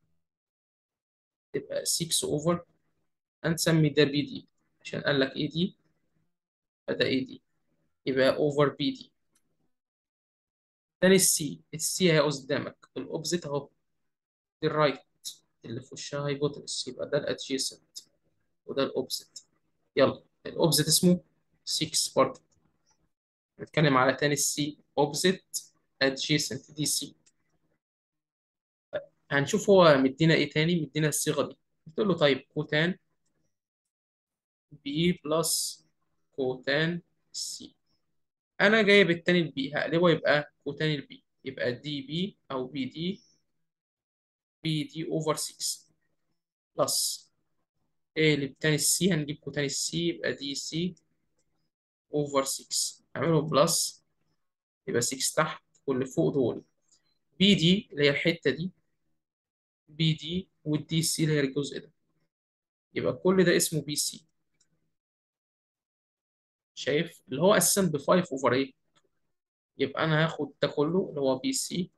تبقى 6 اوفر هنسمي ده بي دي عشان قال لك ايه دي فده ايه دي يبقى اوفر بي دي تاني السي السي اهي قدامك الاوبزيت اهو دي الرايت اللي في وشها هايبوتنس يبقى ده الادجيسنت وده الاوبزيت يلا الاوبزيت اسمه 6 برضه نتكلم على تاني السي اوبزيت adjacent دي سي هنشوف هو مدينا ايه تاني مدينا الصيغه دي قلت له طيب كوتان بي بلس كوتان سي انا جايب التاني البي هقلبه يبقى كوتان البي يبقى دي بي او بي دي بي دي اوفر 6 بلس ايه اللي بتاني السي هنجيب كوتان السي يبقى دي سي اوفر 6 اعمله بلس يبقى 6 تحت واللي فوق دول بي دي اللي هي الحته دي بي دي والدي سي اللي هي الجزء ده يبقى كل ده اسمه بي سي شايف اللي هو اساسا ب 5 اوفر ايه يبقى انا هاخد ده كله اللي هو بي سي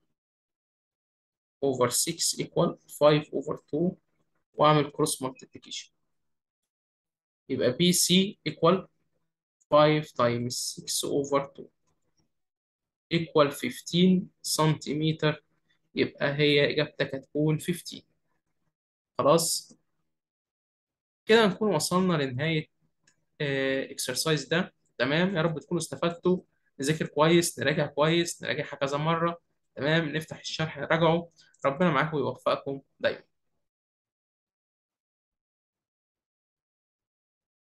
اوفر 6 ايكوال 5 اوفر 2 واعمل كروس مالتيبيكيشن يبقى بي سي ايكوال 5 تايمز 6 اوفر 2 ايكوال 15 سنتيمتر يبقى هي اجابتك هتكون 15 خلاص كده نكون وصلنا لنهاية اكسرسايز ده تمام يا رب تكونوا استفدتوا نذاكر كويس نراجع كويس نراجعها كذا مرة تمام نفتح الشرح نراجعه ربنا معاكم ويوفقكم دايما